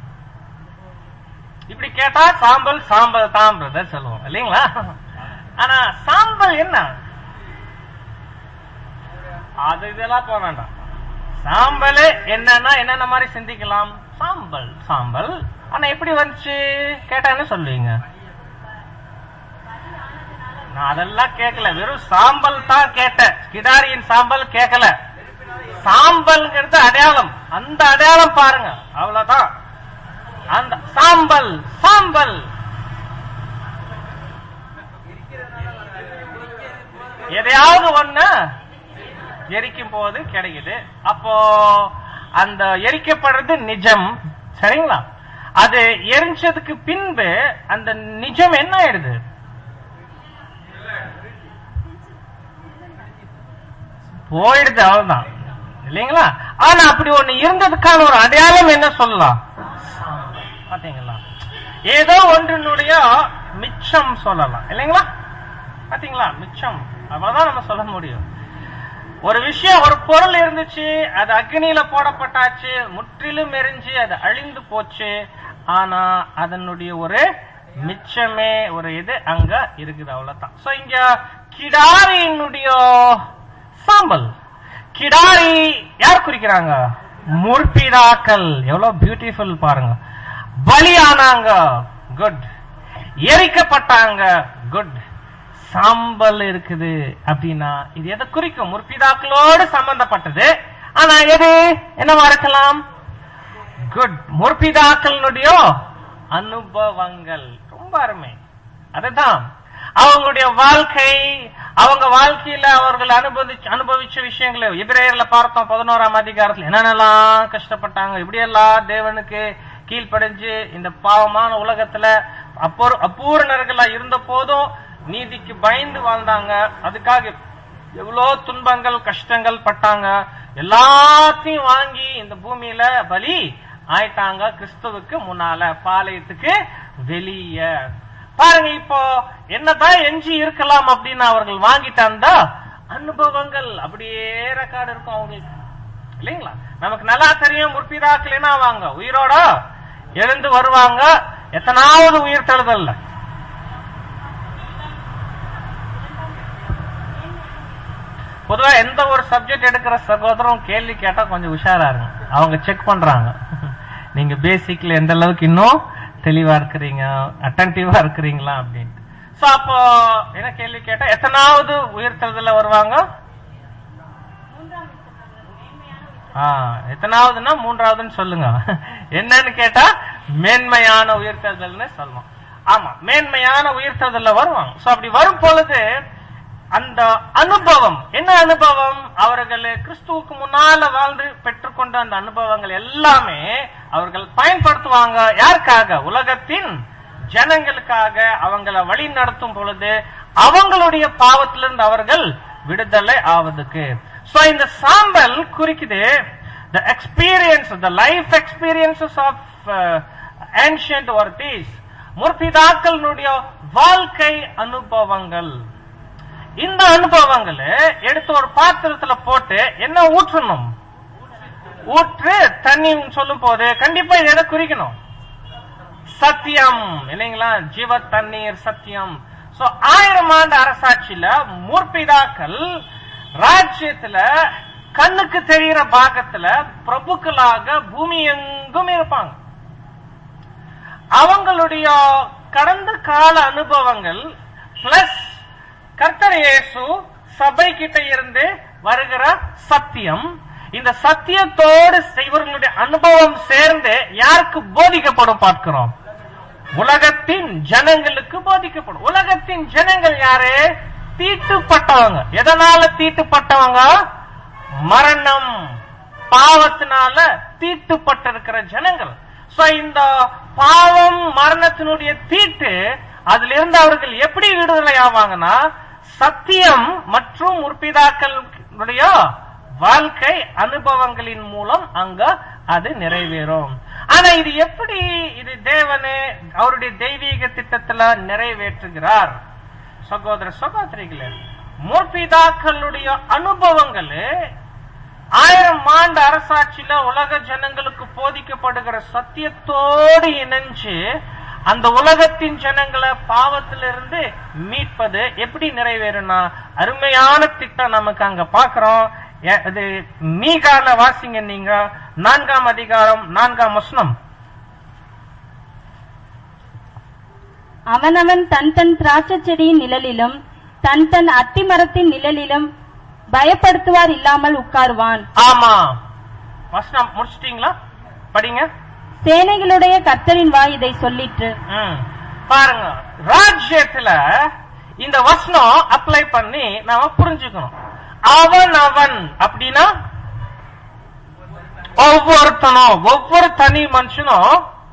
இப்படி கேட்டா சாம்பல் சாம்பல் தான் பிரதர் சொல்லுவோம் இல்லைங்களா ஆனா சாம்பல் என்ன அது இதெல்லாம் போக வேண்டாம் சாம்பல் என்னன்னா என்னென்ன மாதிரி சிந்திக்கலாம் சாம்பல் சாம்பல் ஆனா எப்படி வந்துச்சு கேட்டா என்ன சொல்லுவீங்க நான் அதெல்லாம் கேட்கல வெறும் சாம்பல் தான் கேட்டேன் கிடாரியின் சாம்பல் கேட்கல சாம்பல்ங்கிறது அடையாளம் அந்த அடையாளம் பாருங்க அவ்வளவுதான் அந்த சாம்பல் சாம்பல் எதையாவது ஒண்ணு எரிக்கும் போது கிடைக்குது அப்போ அந்த எரிக்கப்படுறது நிஜம் சரிங்களா அது எரிஞ்சதுக்கு பின்பு அந்த நிஜம் என்ன ஆயிடுது போயிடுது அவ்வளவுதான் இல்லைங்களா ஆனா அப்படி ஒண்ணு இருந்ததுக்கான ஒரு அடையாளம் என்ன சொல்லலாம் பாத்தீங்களா ஏதோ ஒன்றினுடைய மிச்சம் சொல்லலாம் இல்லைங்களா பாத்தீங்களா மிச்சம் அவ்வளவுதான் நம்ம சொல்ல முடியும் ஒரு விஷயம் ஒரு பொருள் இருந்துச்சு அது அக்னியில போடப்பட்டாச்சு முற்றிலும் எரிஞ்சு அது அழிந்து போச்சு ஆனா அதனுடைய ஒரு மிச்சமே ஒரு இது அங்க இருக்குது அவ்வளவுதான் சோ இங்க கிடாரியினுடைய சாம்பல் கிடாரி யார் குறிக்கிறாங்க முற்பிதாக்கள் எவ்வளவு பியூட்டிஃபுல் பாருங்க பலியானாங்க குட் எரிக்கப்பட்டாங்க குட் சாம்பல் இருக்குது அப்படின்னா இது எதை குறிக்கும் முற்பிதாக்களோடு சம்பந்தப்பட்டது ஆனா எது என்னவா இருக்கலாம் குட் முற்பிதாக்களுடைய அனுபவங்கள் ரொம்ப அருமை அதுதான் அவங்களுடைய வாழ்க்கை அவங்க வாழ்க்கையில அவர்கள் அனுபவிச்சு அனுபவிச்ச விஷயங்களை எபிரேயர்ல பார்த்தோம் பதினோராம் அதிகாரத்துல என்னென்னலாம் கஷ்டப்பட்டாங்க இப்படியெல்லாம் தேவனுக்கு கீழ்ப்படைஞ்சு இந்த பாவமான உலகத்துல அப்பூர் அபூரணர்களா இருந்த போதும் நீதிக்கு பயந்து வாழ்ந்தாங்க அதுக்காக எவ்வளோ துன்பங்கள் கஷ்டங்கள் பட்டாங்க எல்லாத்தையும் வாங்கி இந்த பூமியில பலி ஆயிட்டாங்க கிறிஸ்துவுக்கு முன்னால பாளையத்துக்கு வெளிய பாருங்க இப்போ என்னதான் எஞ்சி இருக்கலாம் அப்படின்னு அவர்கள் வாங்கிட்டாந்தா அனுபவங்கள் அப்படியே ரெக்கார்டு இருக்கும் அவங்களுக்கு இல்லைங்களா நமக்கு நல்லா தெரியும் முற்பிதாக்கள் என்ன ஆவாங்க உயிரோட எழுந்து வருவாங்க எத்தனாவது உயிர் தழுதல்ல பொதுவா எந்த ஒரு சப்ஜெக்ட் எடுக்கிற சகோதரம் கேள்வி கேட்டா கொஞ்சம் உஷாரா இருங்க அவங்க செக் பண்றாங்க நீங்க பேசிக்ல எந்த அளவுக்கு இன்னும் தெளிவா இருக்கிறீங்க அட்டன்டிவா இருக்கிறீங்களா அப்படின்ட்டு சோ அப்போ என்ன கேள்வி கேட்டா எத்தனாவது உயிர்த்தெழுதல வருவாங்க ஆ, எத்தனாவதுன்னா மூன்றாவதுன்னு சொல்லுங்க என்னன்னு கேட்டா மேன்மையான உயிர்த்தெழுதல்னு சொல்லணும் ஆமா மேன்மையான உயிர்த்தெழுதல்ல வருவாங்க சோ அப்படி வரும் பொழுது அந்த அனுபவம் என்ன அனுபவம் அவர்கள் கிறிஸ்துவுக்கு முன்னால வாழ்ந்து பெற்றுக்கொண்ட அந்த அனுபவங்கள் எல்லாமே அவர்கள் பயன்படுத்துவாங்க யாருக்காக உலகத்தின் ஜனங்களுக்காக அவங்கள வழி நடத்தும் பொழுது அவங்களுடைய பாவத்திலிருந்து அவர்கள் விடுதலை ஆவதுக்கு சோ இந்த சாம்பல் குறிக்குது the experience the life experiences of uh, ancient worthies முற்பிதாக்களுடைய வாழ்க்கை அனுபவங்கள் இந்த அனுபவங்களை எடுத்து ஒரு பாத்திரத்துல போட்டு என்ன ஊற்றணும் ஊற்று தண்ணி சொல்லும் போது கண்டிப்பா இதை எதை குறிக்கணும் சத்தியம் இல்லைங்களா ஜீவ தண்ணீர் சத்தியம் சோ ஆயிரம் ஆண்டு அரசாட்சியில முற்பிதாக்கள் ராஜ்யத்துல கண்ணுக்கு தெரிகிற பாகத்துல பிரபுக்களாக பூமி எங்கும் இருப்பாங்க அவங்களுடைய கடந்த கால அனுபவங்கள் பிளஸ் கர்த்தர் இயேசு சபை கிட்ட இருந்து வருகிற சத்தியம் இந்த சத்தியத்தோடு இவர்களுடைய அனுபவம் சேர்ந்து யாருக்கு போதிக்கப்படும் பார்க்கிறோம் உலகத்தின் ஜனங்களுக்கு போதிக்கப்படும் உலகத்தின் ஜனங்கள் யாரு தீட்டுப்பட்டவங்க எதனால தீட்டுப்பட்டவங்க மரணம் பாவத்தினால தீட்டுப்பட்டிருக்கிற ஜனங்கள் சோ இந்த பாவம் மரணத்தினுடைய தீட்டு அதுல இருந்து அவர்கள் எப்படி விடுதலை ஆவாங்கன்னா சத்தியம் மற்றும் முற்பிதாக்களுடைய வாழ்க்கை அனுபவங்களின் மூலம் அங்க அது நிறைவேறும் ஆனா இது எப்படி இது தேவனே அவருடைய தெய்வீக திட்டத்துல நிறைவேற்றுகிறார் சகோதர சகோதரிகளே முற்பிதாக்களுடைய அனுபவங்கள் ஆயிரம் ஆண்டு அரசாட்சியில உலக ஜனங்களுக்கு போதிக்கப்படுகிற சத்தியத்தோடு இணைஞ்சு அந்த உலகத்தின் ஜனங்களை பாவத்திலிருந்து மீட்பது எப்படி நிறைவேறும்னா அருமையான திட்டம் நமக்கு அங்க பாக்குறோம் எ- இது மீகால வாசிங்க நீங்க நான்காம் அதிகாரம் நான்காம் வசனம் அவனவன் தன் தன் திராட்சைச் செடியின் நிழலிலும் தன் தன் அத்தி மரத்தின் நிழலிலும் பயப்படுத்துவார் இல்லாமல் உட்காருவான் ஆமா வசனம் முடிச்சிட்டீங்களா படிங்க சேனைகளுடைய கர்த்தரின் வாய் இதை சொல்லிற்று ம். பாருங்க ராஜ்யத்துல இந்த வசனம் அப்ளை பண்ணி நாம புரிஞ்சுக்கணும் அவன் அவன் அப்படின்னா ஒவ்வொருத்தனும் ஒவ்வொரு தனி மனுஷனும்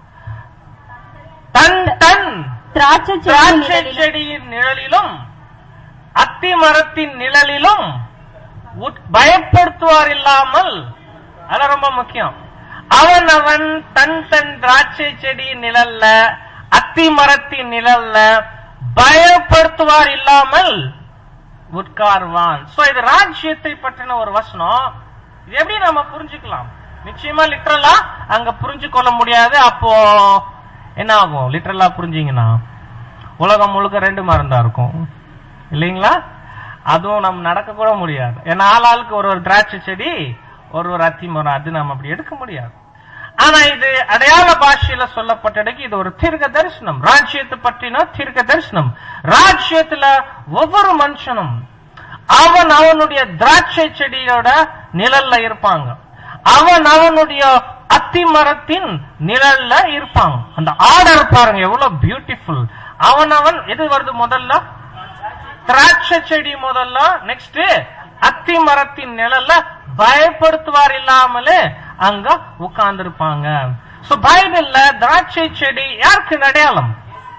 தன் தன் திராட்சை செடியின் திராட்சை நிழலிலும் செடியின் நிழலிலும் அத்தி மரத்தின் நிழலிலும் உட்- பயப்படுத்துவார் இல்லாமல் அது ரொம்ப முக்கியம் அவன் அவன் தன் தன் திராட்சை செடி நிழல்ல அத்தி மரத்தின் நிழல்ல பயப்படுத்துவார் இல்லாமல் உட்கார்வான் சோ இது ராஜ்யத்தை பற்றின ஒரு வசனம் இது எப்படி நம்ம புரிஞ்சுக்கலாம் நிச்சயமா லிட்டரலா அங்க புரிஞ்சு கொள்ள முடியாது அப்போ என்ன ஆகும் லிட்டரலா புரிஞ்சீங்கன்னா உலகம் முழுக்க ரெண்டு மருந்தா இருக்கும் இல்லைங்களா அதுவும் நம்ம நடக்க கூட முடியாது ஏன்னா ஆள் ஆளுக்கு ஒரு ஒரு திராட்சை செடி ஒரு ஒரு அத்தி மரம் அது நம்ம அப்படி எடுக்க முடியாது ஆனா இது அடையாள பாஷையில சொல்லப்பட்டதுக்கு இது ஒரு தீர்க்க தரிசனம் ராஜ்யத்தை பற்றின தீர்க்க தரிசனம் ராஜ்யத்துல ஒவ்வொரு மனுஷனும் அவன் அவனுடைய திராட்சை செடியோட நிழல்ல இருப்பாங்க அவன் அவனுடைய அத்தி மரத்தின் நிழல்ல இருப்பாங்க அந்த ஆர்டர் பாருங்க எவ்வளவு பியூட்டிஃபுல் அவன் அவன் எது வருது முதல்ல திராட்சை செடி முதல்ல நெக்ஸ்ட் அத்தி மரத்தின் நிழல்ல பயப்படுத்துவார் இல்லாமலே அங்க உட்கார்ந்து இருப்பாங்க சோ பைபிள்ல திராட்சை செடி யாருக்கு அடையாளம்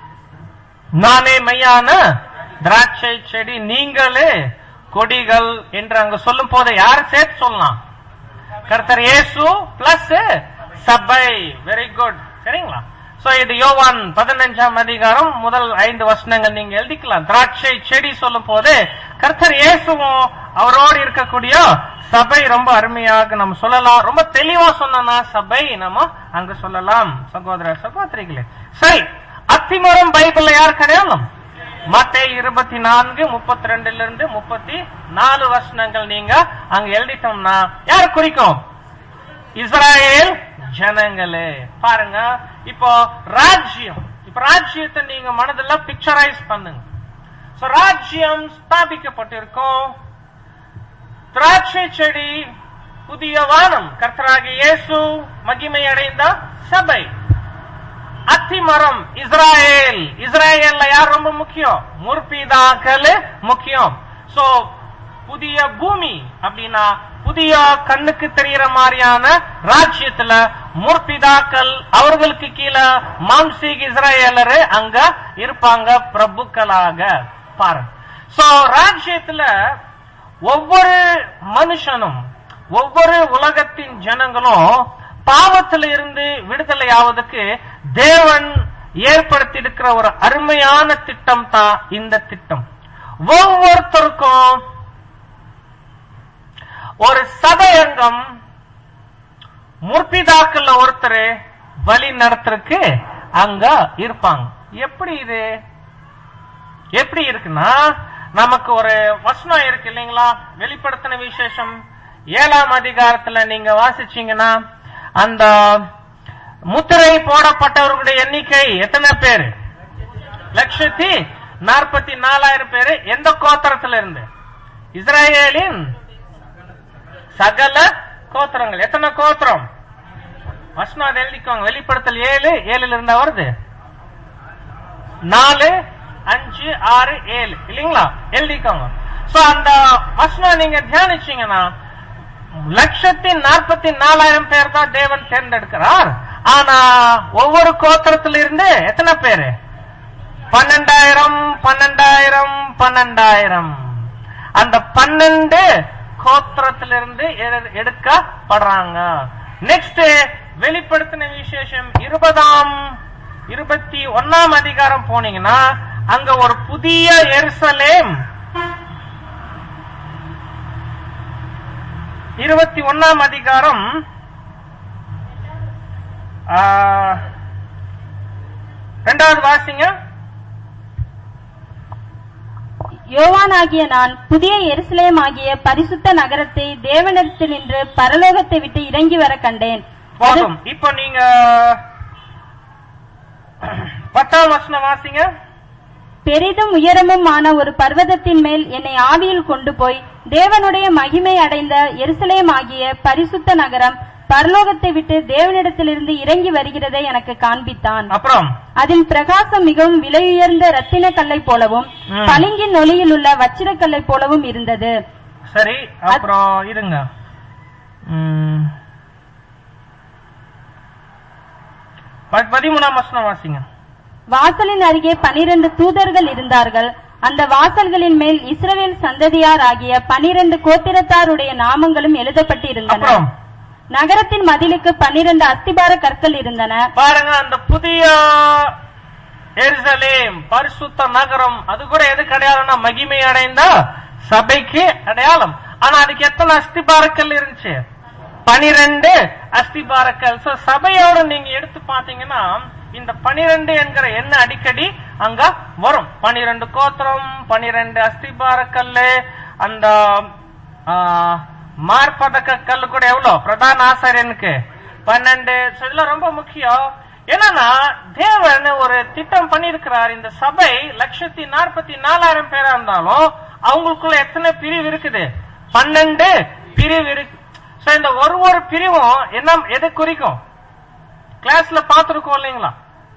நானே மெய்யான திராட்சை செடி நீங்களே கொடிகள் என்று அங்க சொல்லும் போது யார் சேர்த்து சொல்லலாம் கர்த்தர் இயேசு பிளஸ் சபை வெரி குட் சரிங்களா சோ இது யோவான் பதினஞ்சாம் அதிகாரம் முதல் ஐந்து வசனங்கள் நீங்க எழுதிக்கலாம் திராட்சை செடி சொல்லும் போது கர்த்தர் இயேசுவும் அவரோடு இருக்கக்கூடிய சபை ரொம்ப அருமையாக நம்ம சொல்லலாம் ரொம்ப தெளிவா சொன்னா சபை நம்ம அங்க சொல்லலாம் சகோதர சகோதரிகளே சரி அத்திமரம் பைபிள்ல யார் கிடையாது மத்தே இருபத்தி நான்கு முப்பத்தி ரெண்டுல இருந்து முப்பத்தி நாலு வசனங்கள் நீங்க அங்க எழுதிட்டோம்னா யார் குறிக்கும் இஸ்ராயேல் ஜனங்களே பாருங்க இப்போ ராஜ்யம் இப்ப ராஜ்யத்தை நீங்க மனதில் பிக்சரைஸ் பண்ணுங்க So, ராஜ்யம் ஸ்தாபிக்கப்பட்டிருக்கும் திராட்சை செடி புதிய வானம் கர்த்தராகிய இயேசு மகிமை அடைந்த சபை அத்தி மரம் இஸ்ராயேல் இஸ்ராயேல்ல யார் ரொம்ப முக்கியம் முற்பிதாக்கள் முக்கியம் சோ புதிய பூமி அப்படின்னா புதிய கண்ணுக்கு தெரிகிற மாதிரியான ராஜ்யத்துல முற்பிதாக்கள் அவர்களுக்கு கீழே மாம்சீக் இஸ்ரேலரு அங்க இருப்பாங்க பிரபுக்களாக பாருங்க சோ ராஜ்யத்துல ஒவ்வொரு மனுஷனும் ஒவ்வொரு உலகத்தின் ஜனங்களும் பாவத்தில இருந்து விடுதலை ஆவதற்கு தேவன் ஏற்படுத்தி இருக்கிற ஒரு அருமையான திட்டம் தான் இந்த திட்டம் ஒவ்வொருத்தருக்கும் ஒரு சதயங்கம் முற்பிதாக்கள்ல ஒருத்தர் வழி நடத்துறதுக்கு அங்க இருப்பாங்க எப்படி இது எப்படி இருக்குன்னா நமக்கு ஒரு வசனம் இருக்கு இல்லைங்களா வெளிப்படுத்தின விசேஷம் ஏழாம் அதிகாரத்துல நீங்க வாசிச்சீங்கன்னா அந்த முத்திரை போடப்பட்டவர்களுடைய எண்ணிக்கை எத்தனை பேரு லட்சத்தி நாற்பத்தி நாலாயிரம் பேரு எந்த கோத்திரத்துல இருந்து இஸ்ரேலின் சகல கோத்திரங்கள் எத்தனை கோத்திரம் வசனம் அதை எழுதிக்கோங்க வெளிப்படுத்தல் ஏழு ஏழுல இருந்தா வருது நாலு அஞ்சு ஆறு ஏழு இல்லைங்களா எழுதிக்கோங்க சோ அந்த வசனம் நீங்க தியானிச்சீங்கன்னா லட்சத்தி நாற்பத்தி நாலாயிரம் பேர் தான் தேவன் தேர்ந்தெடுக்கிறார் ஆனா ஒவ்வொரு கோத்திரத்துல இருந்து எத்தனை பேரு பன்னெண்டாயிரம் பன்னெண்டாயிரம் பன்னெண்டாயிரம் அந்த பன்னெண்டு கோத்திரத்திலிருந்து எடு- எடுக்கப்படுறாங்க நெக்ஸ்ட் வெளிப்படுத்தின விசேஷம் இருபதாம் இருபத்தி ஒன்னாம் அதிகாரம் போனீங்கன்னா அங்க ஒரு புதிய எருசலேம் இருபத்தி ஒன்னாம் அதிகாரம் ஆ, ரெண்டாவது வாசிங்க யோவானாகிய நான் புதிய எருசலேம் ஆகிய பரிசுத்த நகரத்தை தேவனிடத்தினின்று பரலோகத்தை விட்டு இறங்கி வர கண்டேன் அது போதும் இப்ப நீங்க பத்தாம் வசனம் வாசிங்க பெரிதும் உயரமுமான ஒரு பர்வதத்தின் மேல் என்னை ஆவியில் கொண்டு போய் தேவனுடைய மகிமை அடைந்த எருசலேம் ஆகிய பரிசுத்த நகரம் பரலோகத்தை விட்டு தேவனிடத்திலிருந்து இறங்கி வருகிறதை எனக்கு காண்பித்தான் அப்புறம் அதன் பிரகாசம் மிகவும் விலையுயர்ந்த ரத்தின கல்லை போலவும் ம். பளிங்கின் ஒளியில் உள்ள வச்சிரக் கல்லை போலவும் இருந்தது சரி அப்புறம் இருங்க ம். ப- பதிமூணாம் வசனம் வாசிங்க வாசலின் அருகே பனிரெண்டு தூதர்கள் இருந்தார்கள் அந்த வாசல்களின் மேல் இஸ்ரவேல் சந்ததியார் ஆகிய பனிரெண்டு கோத்திரத்தாருடைய நாமங்களும் எழுதப்பட்டு இருந்தன அப்புறம் நகரத்தின் மதிலுக்கு பன்னிரண்டு அஸ்திபார கற்கள் இருந்தன பாருங்க அந்த புதிய எருசலேம் பரிசுத்த நகரம் அது கூட எது அடையாளம்னா மகிமை அடைந்த சபைக்கு அடையாளம் ஆனா அதுக்கு எத்தனை அஸ்திபாரக்கல் இருந்துச்சு பனிரெண்டு அஸ்திபாரக்கல் சோ சபையோட நீங்க எடுத்து பாத்தீங்கன்னா இந்த பனிரெண்டு என்கிற எண்ண அடிக்கடி அங்க வரும் பனிரெண்டு கோத்திரம் பனிரெண்டு அஸ்திபாரக்கல்லு அந்த ஆ, மார்பதக்க கல்லு கூட எவ்வளவு பிரதான ஆசாரியனுக்கு பன்னெண்டு So, இதெல்லாம் ரொம்ப முக்கியம் என்னன்னா தேவன் ஒரு திட்டம் பண்ணியிருக்கிறார் இந்த சபை லட்சத்தி நாற்பத்தி நாலாயிரம் பேரா இருந்தாலும் அவங்களுக்குள்ள எத்தனை பிரிவு இருக்குது பன்னெண்டு பிரிவு இருக்கு So, இந்த ஒரு ஒரு பிரிவும் என்ன எதை குறிக்கும் கிளாஸ்ல பார்த்திருக்கோம் இல்லைங்களா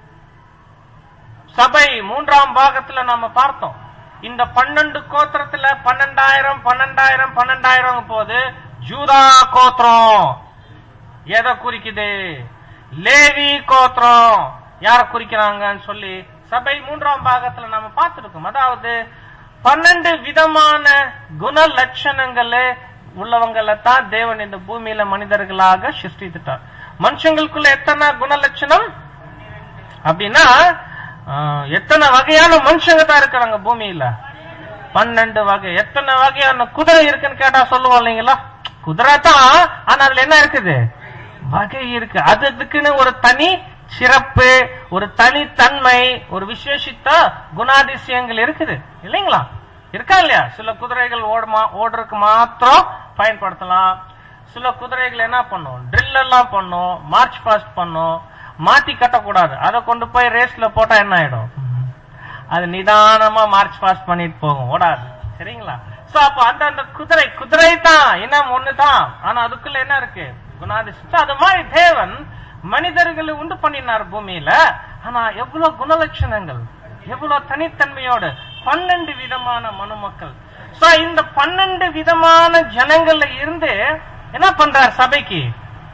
சபை மூன்றாம் பாகத்துல நாம பார்த்தோம் இந்த பன்னெண்டு கோத்திரத்துல பன்னெண்டாயிரம் பன்னெண்டாயிரம் பன்னெண்டாயிரம் போது ஜூதா கோத்திரம் எதை குறிக்குது லேவி கோத்திரம் யார குறிக்கிறாங்கன்னு சொல்லி சபை மூன்றாம் பாகத்துல நாம பார்த்திருக்கோம் அதாவது பன்னெண்டு விதமான குண லட்சணங்கள் உள்ளவங்களை தான் தேவன் இந்த பூமியில மனிதர்களாக சிருஷ்டித்துட்டார் மனுஷங்களுக்குள்ள எத்தனை குண லட்சணம் அப்படின்னா ஆஹ், எத்தனை வகையான மனுஷங்க தான் இருக்கிறாங்க பூமியில பன்னெண்டு வகை எத்தனை வகையான குதிரை இருக்குன்னு கேட்டா சொல்லுவோம் இல்லைங்களா குதிரை தான் ஆனா அதுல என்ன இருக்குது வகை இருக்கு அது அதுக்குன்னு ஒரு தனி சிறப்பு ஒரு தனித்தன்மை ஒரு விசேஷித்த குணாதிசயங்கள் இருக்குது இல்லைங்களா இருக்கா இல்லையா சில குதிரைகள் ஓடுமா ஓடுறதுக்கு மாத்திரம் பயன்படுத்தலாம் சில குதிரைகள் என்ன பண்ணும் ட்ரில் எல்லாம் பண்ணும் மார்ச் பாஸ்ட் பண்ணும் மாத்தி கட்டக்கூடாது அதை கொண்டு போய் ரேஸ்ல போட்டா என்ன ஆயிடும் அது நிதானமா மார்ச் பாஸ்ட் பண்ணிட்டு போகும் ஓடாது சரிங்களா சோ அப்ப அந்த அந்த குதிரை குதிரை தான் இனம் ஒண்ணுதான் ஆனா அதுக்குள்ள என்ன இருக்கு குணாதிசயம் So, அது மாதிரி தேவன் மனிதர்களை உண்டு பண்ணினார் பூமியில ஆனா எவ்வளவு குணலட்சணங்கள் எவ்வளவு தனித்தன்மையோடு பன்னெண்டு விதமான மனுமக்கள் சோ இந்த பன்னெண்டு விதமான ஜனங்கள்ல இருந்து என்ன பண்றார் சபைக்கு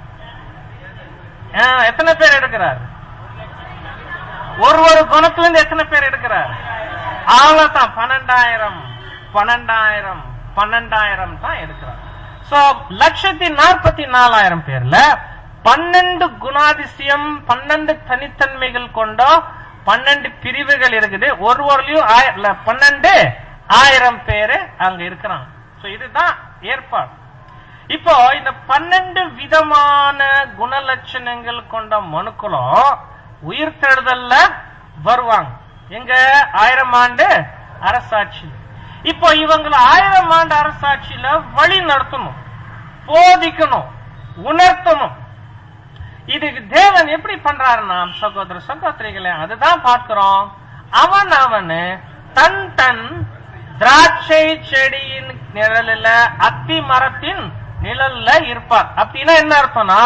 ஆ, எத்தனை பேர் எடுக்கிறார் ஒரு ஒரு குணத்துல இருந்து எத்தனை பேர் எடுக்கிறார் அவ்வளவுதான் பன்னெண்டாயிரம் பன்னெண்டாயிரம் பன்னெண்டாயிரம் தான் எடுக்கிறார் சோ லட்சத்தி நாற்பத்தி நாலாயிரம் பேர்ல பன்னெண்டு குணாதிசயம் பன்னெண்டு தனித்தன்மைகள் கொண்ட பன்னெண்டு பிரிவுகள் இருக்குது ஒரு ஒருலயும் ஆய- இல்ல, பன்னெண்டு ஆயிரம் பேரு அங்க இருக்கிறாங்க சோ இதுதான் ஏற்பாடு இப்போ இந்த பன்னெண்டு விதமான குணலட்சணங்கள் கொண்ட மனுக்களும் உயிர்த்தெழுதல்ல வருவாங்க எங்க ஆயிரம் ஆண்டு அரசாட்சி இப்போ இவங்களை ஆயிரம் ஆண்டு அரசாட்சியில வழி நடத்தணும் போதிக்கணும் உணர்த்தணும் இதுக்கு தேவன் எப்படி பண்றாருன்னா சகோதர சகோதரிகளே அதுதான் பார்க்கிறோம் அவன் அவனு தன் தன் திராட்சை செடியின் நிழலில் அத்தி மரத்தின் நிழல்ல இருப்பார் அப்படின்னா என்ன அர்த்தம்னா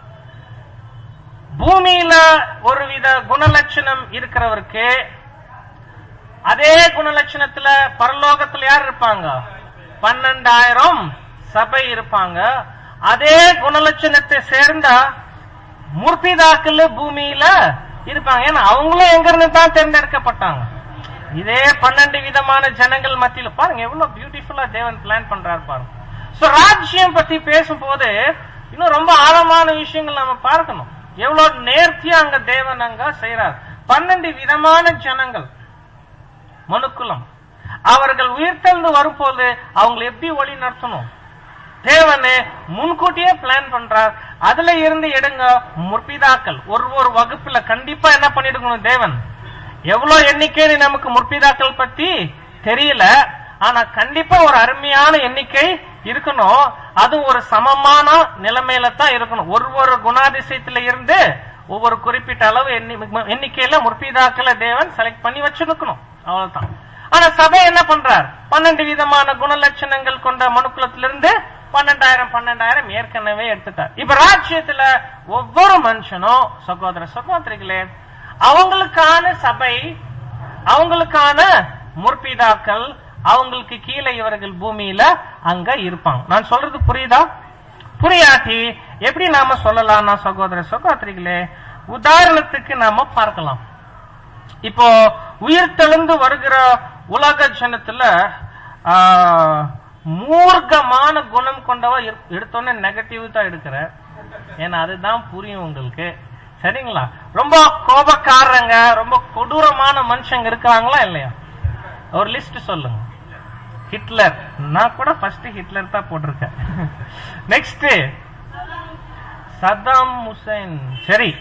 பூமியில ஒருவித குணலட்சணம் இருக்கிறவருக்கு அதே குணலட்சணத்துல பரலோகத்துல யார் இருப்பாங்க பன்னெண்டாயிரம் சபை இருப்பாங்க அதே குணலட்சணத்தை சேர்ந்த முற்பிதாக்கள் பூமியில இருப்பாங்க ஏன்னா அவங்களும் எங்க இருந்து தான் தேர்ந்தெடுக்கப்பட்டாங்க இதே பன்னெண்டு விதமான ஜனங்கள் மத்தியில பாருங்க எவ்வளவு பியூட்டிஃபுல்லா தேவன் பிளான் பண்றாரு பாருங்க சோ ராஜ்யம் பத்தி பேசும்போது இன்னும் ரொம்ப ஆழமான விஷயங்கள் நம்ம பார்க்கணும் எவ்வளவு நேர்த்தியா அங்க தேவன் அங்க செய்யறார் பன்னெண்டு விதமான ஜனங்கள் மனுக்குலம் அவர்கள் உயிர்த்தெழுந்து வரும்போது அவங்களை எப்படி வழி நடத்தணும் தேவனே முன்கூட்டியே பிளான் பண்றார் அதுல இருந்து எடுங்க முற்பிதாக்கள் ஒரு ஒரு வகுப்புல கண்டிப்பா என்ன பண்ணிடுக்கணும் தேவன் எவ்வளவு எண்ணிக்கை நமக்கு முற்பிதாக்கள் பத்தி தெரியல ஆனா கண்டிப்பா ஒரு அருமையான எண்ணிக்கை இருக்கணும் அது ஒரு சமமான நிலைமையில தான் இருக்கணும் ஒரு ஒரு குணாதிசயத்துல இருந்து ஒவ்வொரு குறிப்பிட்ட அளவு எண்ணி- எண்ணிக்கையில முற்பிதாக்களை தேவன் செலக்ட் பண்ணி வச்சிருக்கணும் அவ்வளவுதான் ஆனா சபை என்ன பண்றார் பன்னெண்டு விதமான குணலட்சணங்கள் கொண்ட மனுக்குலத்திலிருந்து பன்னெண்டாயிரம் பன்னெண்டாயிரம் ஏற்கனவே எடுத்துட்டார் இப்ப ராஜ்யத்துல ஒவ்வொரு மனுஷனும் சகோதர சகோதரிகளே அவங்களுக்கான சபை அவங்களுக்கான முற்பிதாக்கள் அவங்களுக்கு கீழே இவர்கள் பூமியில அங்க இருப்பாங்க நான் சொல்றது புரியுதா புரியாட்டி எப்படி நாம சொல்லலாம்னா சகோதர சகோதரிகளே உதாரணத்துக்கு நாம பார்க்கலாம் இப்போ உயிர் தெளிந்து வருகிற உலக ஜனத்துல ஆ, மூர்க்கமான குணம் கொண்டவ இரு- எடுத்தோன்னே நெகட்டிவ் தான் எடுக்கிற ஏன்னா அதுதான் புரியும் உங்களுக்கு சரிங்களா ரொம்ப கோபக்காரங்க ரொம்ப கொடூரமான மனுஷங்க இருக்கிறாங்களா இல்லையா ஒரு லிஸ்ட் சொல்லுங்க ஹிட்லர் நான் கூட ஃபர்ஸ்ட் ஹிட்லர் தான் போட்டிருக்கேன் நெக்ஸ்ட் சதாம் ஹுசைன் சரி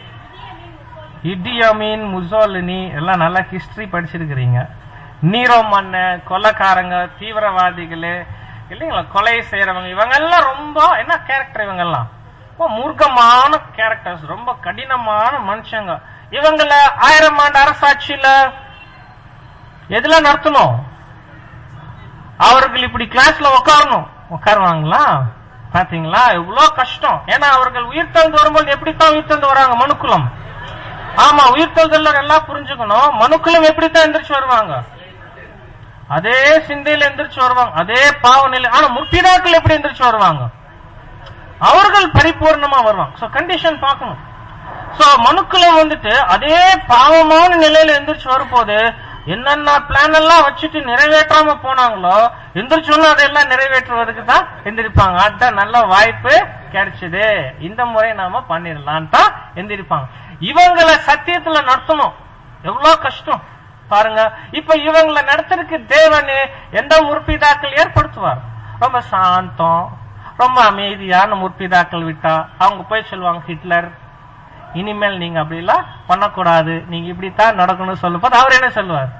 இடியமீன் முசோலினி எல்லாம் நல்லா ஹிஸ்டரி படிச்சிருக்கிறீங்க நீரோ மன்ன கொலைக்காரங்க தீவிரவாதிகளு இல்லைங்களா கொலை செய்யறவங்க இவங்க எல்லாம் ரொம்ப என்ன கேரக்டர் இவங்க எல்லாம் ரொம்ப மூர்க்கமான கேரக்டர்ஸ் ரொம்ப கடினமான மனுஷங்க இவங்கள ஆயிரம் ஆண்டு அரசாட்சியில எதுல நடத்தணும் அவர்கள் இப்படி கிளாஸ்ல உட்காரணும் உட்காருவாங்களா பாத்தீங்களா எவ்வளவு கஷ்டம் ஏன்னா அவர்கள் உயிர் தழுந்து வரும்போது எப்படித்தான் உயிர் தழுந்து வராங்க மனுக்குலம் ஆமா உயிர் தழுதல் எல்லாம் புரிஞ்சுக்கணும் மனுக்குலம் எப்படித்தான் எந்திரிச்சு வருவாங்க அதே சிந்தையில எந்திரிச்சு வருவாங்க அதே பாவ நிலை ஆனா முற்பிதாக்கள் எப்படி எந்திரிச்சு வருவாங்க அவர்கள் பரிபூர்ணமா வருவாங்க சோ கண்டிஷன் பார்க்கணும் சோ மனுக்குலம் வந்துட்டு அதே பாவமான நிலையில எந்திரிச்சு வரும்போது என்னென்ன பிளான் எல்லாம் வச்சுட்டு நிறைவேற்றாம போனாங்களோ எந்திரிச்சோன்னு அதெல்லாம் நிறைவேற்றுவதற்கு தான் எந்திரிப்பாங்க அதுதான் நல்ல வாய்ப்பு கிடைச்சது இந்த முறை நாம பண்ணிடலாம் தான் எந்திரிப்பாங்க இவங்களை சத்தியத்துல நடத்தணும் எவ்வளவு கஷ்டம் பாருங்க இப்ப இவங்களை நடத்துறதுக்கு தேவன் எந்த முற்பிதாக்கள் ஏற்படுத்துவார் ரொம்ப சாந்தம் ரொம்ப அமைதியான முற்பிதாக்கள் விட்டா அவங்க போய் சொல்லுவாங்க ஹிட்லர் இனிமேல் நீங்க அப்படி எல்லாம் பண்ணக்கூடாது நீங்க இப்படித்தான் நடக்கணும்னு சொல்லும்போது அவர் என்ன சொல்லுவார்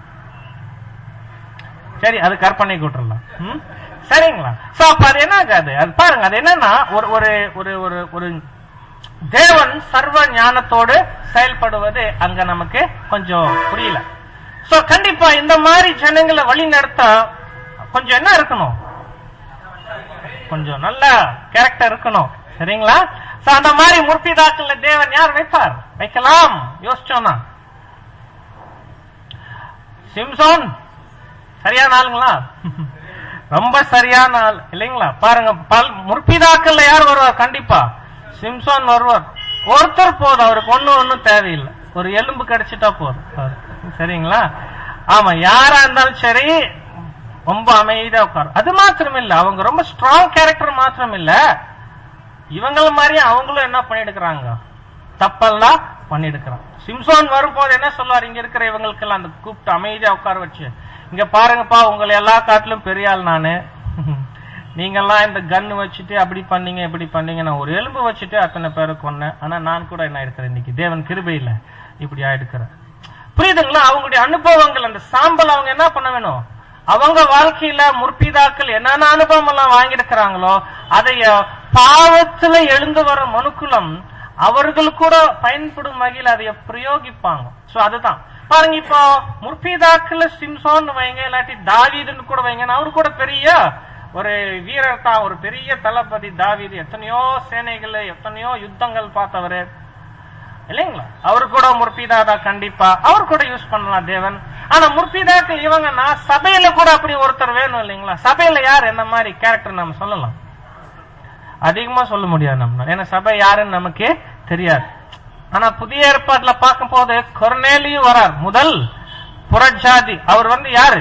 சரி அது கற்பனை கூட்டலாம் ம்? சரிங்களா சோ அப்ப அது என்ன ஆகாது அது பாருங்க அது என்னன்னா ஒரு ஒரு ஒரு ஒரு ஒரு தேவன் சர்வ ஞானத்தோடு செயல்படுவது அங்க நமக்கு கொஞ்சம் புரியல சோ கண்டிப்பா இந்த மாதிரி ஜனங்களை வழி நடத்த கொஞ்சம் என்ன இருக்கணும் கொஞ்சம் நல்ல கேரக்டர் இருக்கணும் சரிங்களா சோ அந்த மாதிரி முற்பிதாக்கள்ல தேவன் யார் வைப்பார் வைக்கலாம் யோசிச்சோம்னா சிம்சோன் சரியான ஆளுங்களா ரொம்ப சரியான ஆள் இல்லைங்களா பாருங்க பல் முற்பிதாக்கள்ல யார் வருவார் கண்டிப்பா சிம்சோன் வருவார் ஒருத்தர் போதும் அவருக்கு ஒண்ணு ஒண்ணும் தேவையில்லை ஒரு எலும்பு கிடைச்சிட்டா போதும் அவருக்கு. சரிங்களா ஆமா யாரா இருந்தாலும் சரி ரொம்ப அமைதியா உட்காரும் அது மாத்திரம் இல்ல அவங்க ரொம்ப ஸ்ட்ராங் கேரக்டர் மாத்திரம் இல்ல இவங்கள மாதிரி அவங்களும் என்ன பண்ணிடுக்கிறாங்க தப்பெல்லாம் பண்ணிடுக்கிறான் சிம்சோன் வரும்போது என்ன சொல்லுவார் இங்க இருக்கிற இவங்களுக்கு எல்லாம் அந்த கூப்பிட்டு அமைதியா உட்கார வச்சு இங்க பாருங்கப்பா உங்களை எல்லா காட்டிலும் பெரிய ஆள் நானு நீங்கெல்லாம் இந்த கன் வச்சுட்டு அப்படி பண்ணீங்க இப்படி பண்ணீங்க நான் ஒரு எலும்பு வச்சுட்டு அத்தனை பேரை கொன்னேன் ஆனா நான் கூட என்ன இருக்கிறேன் இன்னைக்கு தேவன் கிருபையில இப்படி ஆயிடுக்கிறேன் புரியுதுங்களா அவங்களுடைய அனுபவங்கள் அந்த சாம்பல் அவங்க என்ன பண்ண வேணும் அவங்க வாழ்க்கையில முற்பிதாக்கள் என்னென்ன அனுபவம் எல்லாம் வாங்கியிருக்கிறாங்களோ அதை அஹ், பாவத்துல எழுந்து வர மனுக்குலம் அவர்கள் கூட பயன்படும் வகையில் அதை பிரயோகிப்பாங்க சோ அதுதான் பாருங்க இப்போ முற்பிதாக்கள் சிம்சோன் வைங்க இல்லாட்டி தாவீதுன்னு கூட வைங்க அவரு கூட பெரிய ஒரு வீரர் தான் ஒரு பெரிய தளபதி தாவீது எத்தனையோ சேனைகள் எத்தனையோ யுத்தங்கள் பார்த்தவரு இல்லைங்களா அவரு கூட முற்பிதாதா கண்டிப்பா அவர் கூட யூஸ் பண்ணலாம் தேவன் ஆனா முற்பிதாக்கள் இவங்கன்னா சபையில கூட அப்படி ஒருத்தர் வேணும் இல்லைங்களா சபையில யார் என்ன மாதிரி கேரக்டர் நம்ம சொல்லலாம் அதிகமா சொல்ல முடியாது நம்ம ஏன்னா சபை யாருன்னு நமக்கு தெரியாது ஆனா புதிய ஏற்பாட்டுல பார்க்கும் போது கொர்னேலியும் வரார் முதல் புறஜாதி அவர் வந்து யாரு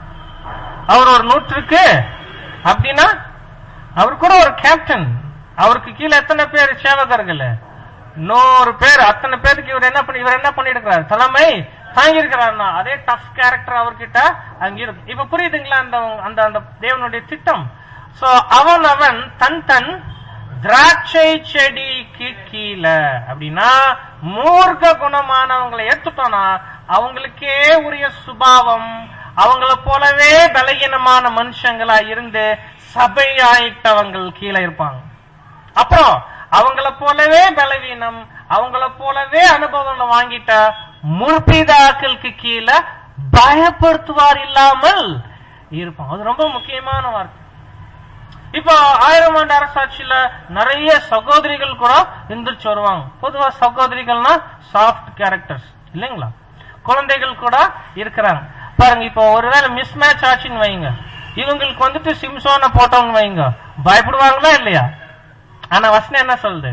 அவர் ஒரு நூற்றுக்கு அப்படின்னா அவர் கூட ஒரு கேப்டன் அவருக்கு கீழே எத்தனை பேர் சேவகர்கள் நூறு பேர் அத்தனை பேருக்கு இவர் என்ன பண்ணி இவர் என்ன பண்ணிருக்கிறார் தலைமை தாங்கி இருக்கிறார்னா அதே டஃப் கேரக்டர் அவர்கிட்ட அங்க இருக்கு இப்ப புரியுதுங்களா அந்த அந்த அந்த தேவனுடைய திட்டம் சோ அவன் அவன் தன் தன் திராட்சை செடிக்கு கீழே அப்படின்னா மூர்க்க குணமானவங்களை எடுத்துட்டோம்னா அவங்களுக்கே உரிய சுபாவம் அவங்கள போலவே பலகீனமான மனுஷங்களா இருந்து சபை ஆயிட்டவங்கள் கீழே இருப்பாங்க அப்புறம் அவங்கள போலவே பலவீனம் அவங்கள போலவே அனுபவங்களை வாங்கிட்ட முற்பிதாக்களுக்கு கீழே பயப்படுத்துவார் இல்லாமல் இருப்பான் அது ரொம்ப முக்கியமான வார்த்தை இப்போ ஆயிரம் ஆண்டு அரசாட்சியில நிறைய சகோதரிகள் கூட எந்திரிச்சு வருவாங்க பொதுவா சகோதரிகள்னா சாஃப்ட் கேரக்டர்ஸ் இல்லைங்களா குழந்தைகள் கூட இருக்கிறாங்க பாருங்க இப்போ ஒருவேளை மிஸ் மேட்ச் ஆச்சுன்னு வைங்க இவங்களுக்கு வந்துட்டு சிம்சோனை போட்டோம்னு வைங்க பயப்படுவாங்களா இல்லையா ஆனா வசனம் என்ன சொல்லுது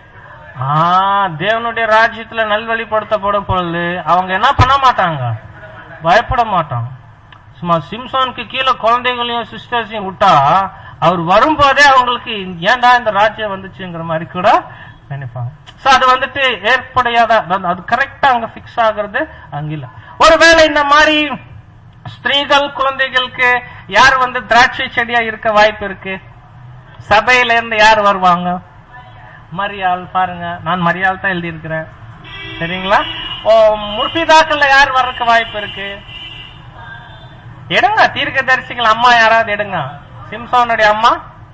ஆ தேவனுடைய ராஜ்யத்துல நல்வழிப்படுத்தப்படும் பொழுது அவங்க என்ன பண்ண மாட்டாங்க பயப்பட மாட்டாங்க சும்மா சிம்சோனுக்கு கீழே குழந்தைகளையும் சிஸ்டர்ஸையும் விட்டா அவர் வரும்போதே அவங்களுக்கு ஏன்டா இந்த ராஜ்யம் வந்துச்சுங்கிற மாதிரி கூட நினைப்பாங்க சோ அது வந்துட்டு ஏற்படையாத அது- அது கரெக்டா அங்க பிக்ஸ் ஆகுறது அங்க இல்ல ஒருவேளை இந்த மாதிரி ஸ்திரீகள் குழந்தைகளுக்கு யார் வந்து திராட்சை செடியா இருக்க வாய்ப்பு இருக்கு சபையில இருந்து யார் வருவாங்க மரியாள் பாருங்க நான் மரியாள் தான் எழுதி இருக்கிறேன் சரிங்களா ஓ முர்பிதாக்கள்ல யார் வர்றதுக்கு வாய்ப்பு இருக்கு எடுங்க தீர்க்க தரிசிகள் அம்மா யாராவது எடுங்க சிம்சோனுடைய அம்மா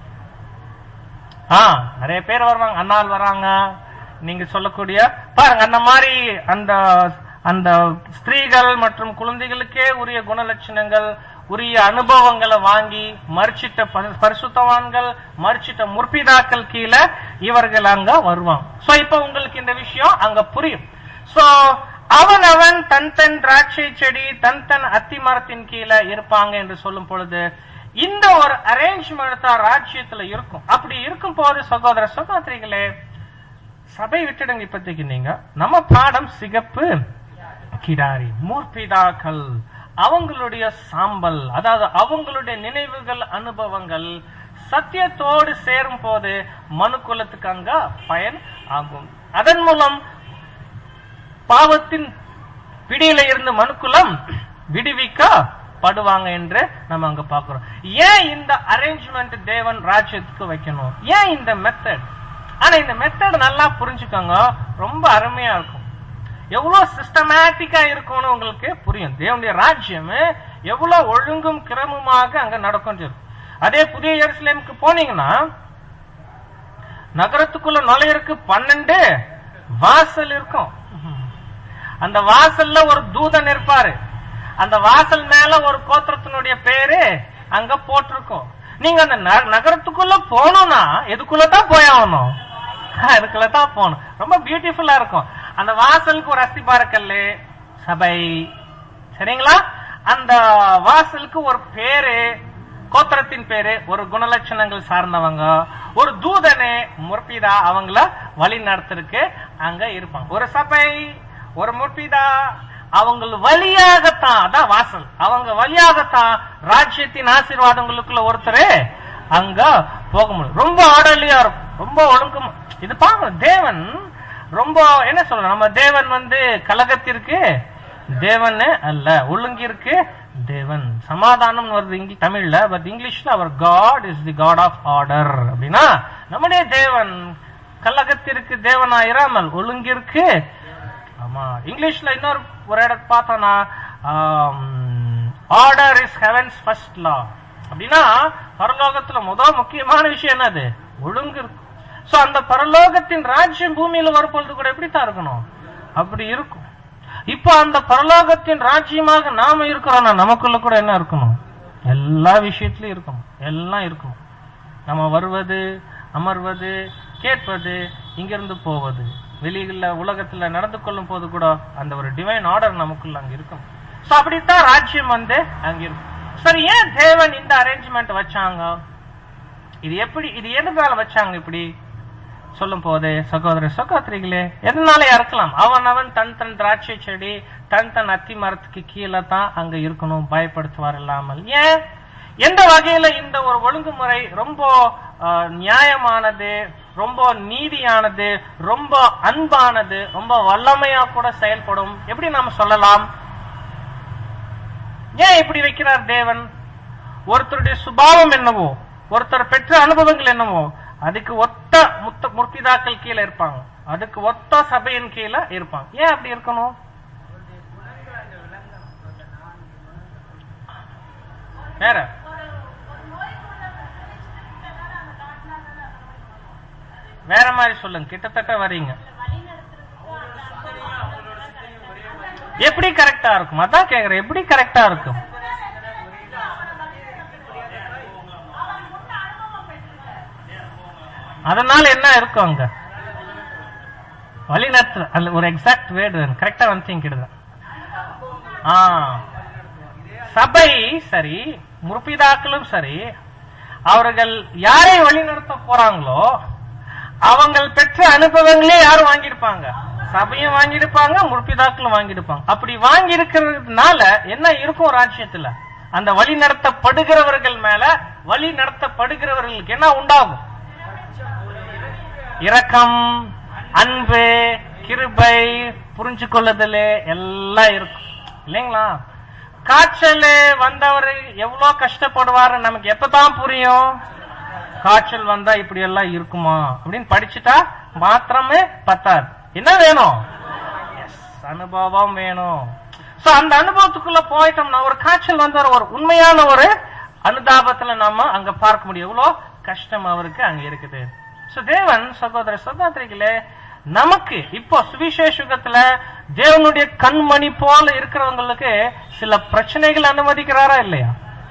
ஆ நிறைய பேர் வருவாங்க அண்ணால் வராங்க நீங்க சொல்லக்கூடிய பாருங்க அந்த மாதிரி அந்த அந்த ஸ்திரீகள் மற்றும் குழந்தைகளுக்கே உரிய குணலட்சணங்கள் உரிய அனுபவங்களை வாங்கி மறிச்சிட்ட பரி- பரிசுத்தவான்கள் மறிச்சிட்ட முற்பிதாக்கள் கீழே இவர்கள் அங்க வருவாங்க சோ இப்ப உங்களுக்கு இந்த விஷயம் அங்க புரியும் சோ அவன் அவன் தன் தன் திராட்சை செடி தன் தன் அத்தி மரத்தின் கீழே இருப்பாங்க என்று சொல்லும் பொழுது இந்த ஒரு அரேஞ்ச்மெண்ட் தான் ராஜ்யத்துல இருக்கும் அப்படி இருக்கும் போது சகோதர சகோதரிகளே சபை விட்டுடுங்க இப்போதைக்கு நீங்க நம்ம பாடம் சிகப்பு கிடாரி மூர்பிதாக்கள் அவங்களுடைய சாம்பல் அதாவது அவங்களுடைய நினைவுகள் அனுபவங்கள் சத்தியத்தோடு சேரும் போது மனுக்குலத்துக்கு அங்க பயன் ஆகும் அதன் மூலம் பாவத்தின் பிடியில இருந்து மனுக்குலம் விடுவிக்கப்படுவாங்க என்று நம்ம அங்க பாக்குறோம் ஏன் இந்த அரேஞ்ச்மெண்ட் தேவன் ராஜ்யத்துக்கு வைக்கணும் ஏன் இந்த மெத்தட் ஆனா இந்த மெத்தட் நல்லா புரிஞ்சுக்கோங்க ரொம்ப அருமையா இருக்கும் எவ்வளவு சிஸ்டமேட்டிக்கா இருக்கும்னு உங்களுக்கு புரியும் தேவனுடைய ராஜ்யம் எவ்வளவு ஒழுங்கும் கிரமமாக அங்க நடக்கும் சொல்லி. அதே புதிய எருசலேமுக்கு போனீங்கன்னா நகரத்துக்குள்ள நுழையறதுக்கு பன்னெண்டு வாசல் இருக்கும் அந்த வாசல்ல ஒரு தூதன் இருப்பாரு அந்த வாசல் மேல ஒரு கோத்திரத்தினுடைய பேரு அங்க போட்டிருக்கும் நீங்க அந்த ந- நகரத்துக்குள்ள போகணும்னா எதுக்குள்ளதான் போயாகணும் அதுக்குள்ளதான் போகணும் ரொம்ப பியூட்டிஃபுல்லா இருக்கும் அந்த வாசலுக்கு ஒரு அஸ்திபார கல்லு சபை சரிங்களா அந்த வாசலுக்கு ஒரு பேரு கோத்திரத்தின் பேரு ஒரு குணலட்சணங்கள் சார்ந்தவங்க ஒரு தூதனே முற்பிதா அவங்கள வழி நடத்துறதுக்கு அங்க இருப்பாங்க ஒரு சபை ஒரு முற்பிதா அவங்க வழியாகத்தான் அதான் வாசல் அவங்க வழியாகத்தான் ராஜ்யத்தின் ஆசீர்வாதங்களுக்குள்ள ஒருத்தர் அங்க போக முடியும் ரொம்ப ஆர்டர்லியா இருக்கும் ரொம்ப ஒழுங்கும் இது பாருங்க தேவன் ரொம்ப என்ன சொல்ற நம்ம தேவன் வந்து கலகத்திற்கு தேவன் அல்ல ஒழுங்கிற்கு தேவன் சமாதானம் வருது இங்க தமிழ்ல பட் இங்கிலீஷ்ல அவர் God is the God of order அப்படின்னா நம்முடைய தேவன் கலகத்திற்கு தேவனா இராமல் ஒழுங்கிற்கு ஆமா இங்கிலீஷ்ல இன்னொரு ஒரு இடத்து பார்த்தோம்னா order is heavens first law அப்படின்னா பரலோகத்துல முதல் முக்கியமான விஷயம் என்னது ஒழுங்கு இருக்கு சோ அந்த பரலோகத்தின் ராஜ்யம் பூமியில வரப்பொழுது கூட எப்படித்தான் இருக்கணும் அப்படி இருக்கும் இப்ப அந்த பரலோகத்தின் ராஜ்யமாக நாம இருக்கிறோம்னா நமக்குள்ள கூட என்ன இருக்கணும் எல்லா விஷயத்திலயும் இருக்கணும் எல்லாம் இருக்கணும் நம்ம வருவது அமர்வது கேட்பது இங்கிருந்து போவது வெளியில உலகத்துல நடந்து கொள்ளும் போது கூட அந்த ஒரு டிவைன் ஆர்டர் நமக்குள்ள அங்க இருக்கும் சோ அப்படித்தான் ராஜ்யம் வந்து அங்க இருக்கும் சரி ஏன் தேவன் இந்த அரேஞ்ச்மெண்ட் வச்சாங்க இது எப்படி இது எதுனால வச்சாங்க இப்படி சொல்லும் போது சகோதர சகோதரிகளே எதனால இருக்கலாம் அவன் அவன் தன் தன் திராட்சை செடி தன் தன் அத்தி மரத்துக்கு கீழே தான் அங்க இருக்கணும் பயப்படுத்துவார் இல்லாமல் ஏன் எந்த வகையில இந்த ஒரு ஒழுங்குமுறை ரொம்ப ஆஹ், நியாயமானது ரொம்ப நீதியானது ரொம்ப அன்பானது ரொம்ப வல்லமையா கூட செயல்படும் எப்படி நாம சொல்லலாம் ஏன் இப்படி வைக்கிறார் தேவன் ஒருத்தருடைய சுபாவம் என்னவோ ஒருத்தர் பெற்ற அனுபவங்கள் என்னவோ அதுக்கு ஒத்த முத்த முற்பிதாக்கள் கீழே இருப்பாங்க அதுக்கு ஒத்த சபையின் கீழே இருப்பாங்க ஏன் அப்படி இருக்கணும் வேற வேற மாதிரி சொல்லுங்க கிட்டத்தட்ட வரீங்க எப்படி கரெக்டா இருக்கும் அதான் கேக்குறேன் எப்படி கரெக்டா இருக்கும் அதனால என்ன இருக்கும் அங்க வழிநடத்து அல்ல ஒரு எக்ஸாக்ட் வேர்டு கரெக்டா வந்து கிடுதான் ஆ சபை சரி முற்பிதாக்களும் சரி அவர்கள் யாரை வழிநடத்த போறாங்களோ அவங்கள் பெற்ற அனுபவங்களே யாரும் வாங்கியிருப்பாங்க சபையும் வாங்கியிருப்பாங்க முற்பிதாக்களும் வாங்கியிருப்பாங்க அப்படி வாங்கி இருக்கிறதுனால என்ன இருக்கும் ராஜ்யத்துல அந்த வழி நடத்தப்படுகிறவர்கள் மேல வழி நடத்தப்படுகிறவர்களுக்கு என்ன உண்டாகும் இரக்கம் அன்பு கிருபை புரிஞ்சு கொள்ளுதல் எல்லாம் இருக்கும் இல்லைங்களா காய்ச்சல் வந்தவர் எவ்வளவு கஷ்டப்படுவாரு நமக்கு எப்பதான் புரியும் காய்ச்சல் வந்தா இப்படி எல்லாம் இருக்குமா அப்படின்னு படிச்சுட்டா மாத்திரமே பத்தாது என்ன வேணும் Yes, அனுபவம் வேணும் சோ அந்த அனுபவத்துக்குள்ள போயிட்டோம்னா ஒரு காய்ச்சல் வந்த ஒரு உண்மையான ஒரு அனுதாபத்துல நாம அங்க பார்க்க முடியும் எவ்வளவு கஷ்டம் அவருக்கு அங்க இருக்குது சோ தேவன் சகோதர சகோதரிகளே நமக்கு இப்போ சுவிசேஷ யுகத்துல தேவனுடைய கண்மணி போல இருக்கிறவங்களுக்கு சில பிரச்சனைகள் அனுமதிக்கிறாரா இல்லையா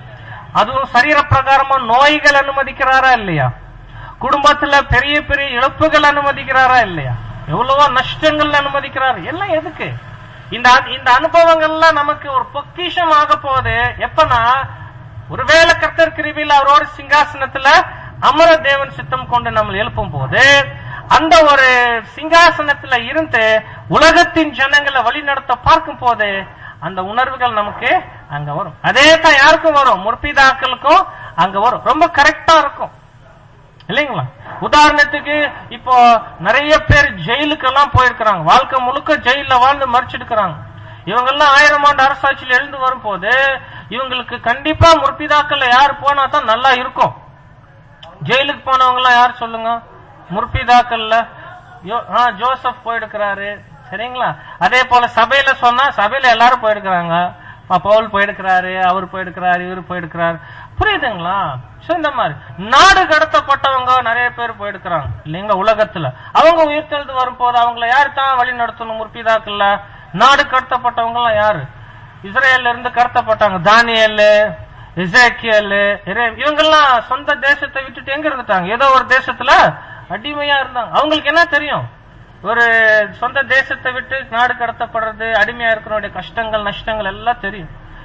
அதுவும் சரீர பிரகாரமா நோய்கள் அனுமதிக்கிறாரா இல்லையா குடும்பத்துல பெரிய பெரிய இழப்புகள் அனுமதிக்கிறாரா இல்லையா எவ்வளவோ நஷ்டங்கள் அனுமதிக்கிறாரு எல்லாம் எதுக்கு இந்த அ- இந்த அனுபவங்கள்லாம் நமக்கு ஒரு பொக்கிஷம் ஆக போகுது எப்பனா ஒருவேளை கர்த்தர் கிருபியில் அவரோட சிங்காசனத்துல அமர தேவன் சித்தம் கொண்டு நம்ம எழுப்பும் போது அந்த ஒரு சிங்காசனத்துல இருந்து உலகத்தின் ஜனங்களை வழிநடத்த பார்க்கும் போது அந்த உணர்வுகள் நமக்கு அங்க வரும் அதே தான் யாருக்கும் வரும் முற்பிதாக்களுக்கும் அங்க வரும் ரொம்ப கரெக்டா இருக்கும் இல்லைங்களா உதாரணத்துக்கு இப்போ நிறைய பேர் ஜெயிலுக்கு எல்லாம் போயிருக்கிறாங்க வாழ்க்கை முழுக்க ஜெயில வாழ்ந்து மறிச்சிருக்கிறாங்க இவங்க எல்லாம் ஆயிரம் ஆண்டு அரசாட்சியில் எழுந்து வரும்போது இவங்களுக்கு கண்டிப்பா முற்பிதாக்கள்ல யார் போனா தான் நல்லா இருக்கும் ஜெயிலுக்கு போனவங்க எல்லாம் யார் சொல்லுங்க முற்பிதாக்கள்ல யோ- ஆ, ஜோசப் போயிருக்கிறாரு சரிங்களா அதே போல சபையில சொன்னா சபையில எல்லாரும் போயிருக்கிறாங்க ப- பவுல் போயிருக்கிறாரு அவர் போயிருக்கிறாரு இவர் போயிருக்கிறாரு புரியுதுங்களா சோ இந்த மாதிரி நாடு கடத்தப்பட்டவங்க நிறைய பேர் போயிருக்கிறாங்க இல்லைங்களா உலகத்துல அவங்க உயிர்த்தெழுந்து வரும்போது அவங்கள யார் தான் வழி நடத்தணும் முற்பிதாக்கள்ல நாடு கடத்தப்பட்டவங்க எல்லாம் யாரு இஸ்ரேல்ல இருந்து கடத்தப்பட்டாங்க தானியல் இசேக்கியல் இவங்கெல்லாம் சொந்த தேசத்தை விட்டுட்டு எங்க இருந்துட்டாங்க ஏதோ ஒரு தேசத்துல அடிமையா இருந்தாங்க அவங்களுக்கு என்ன தெரியும் ஒரு சொந்த தேசத்தை விட்டு நாடு கடத்தப்படுறது அடிமையா இருக்கிறவருடைய கஷ்டங்கள் நஷ்டங்கள் எல்லாம் தெரியும்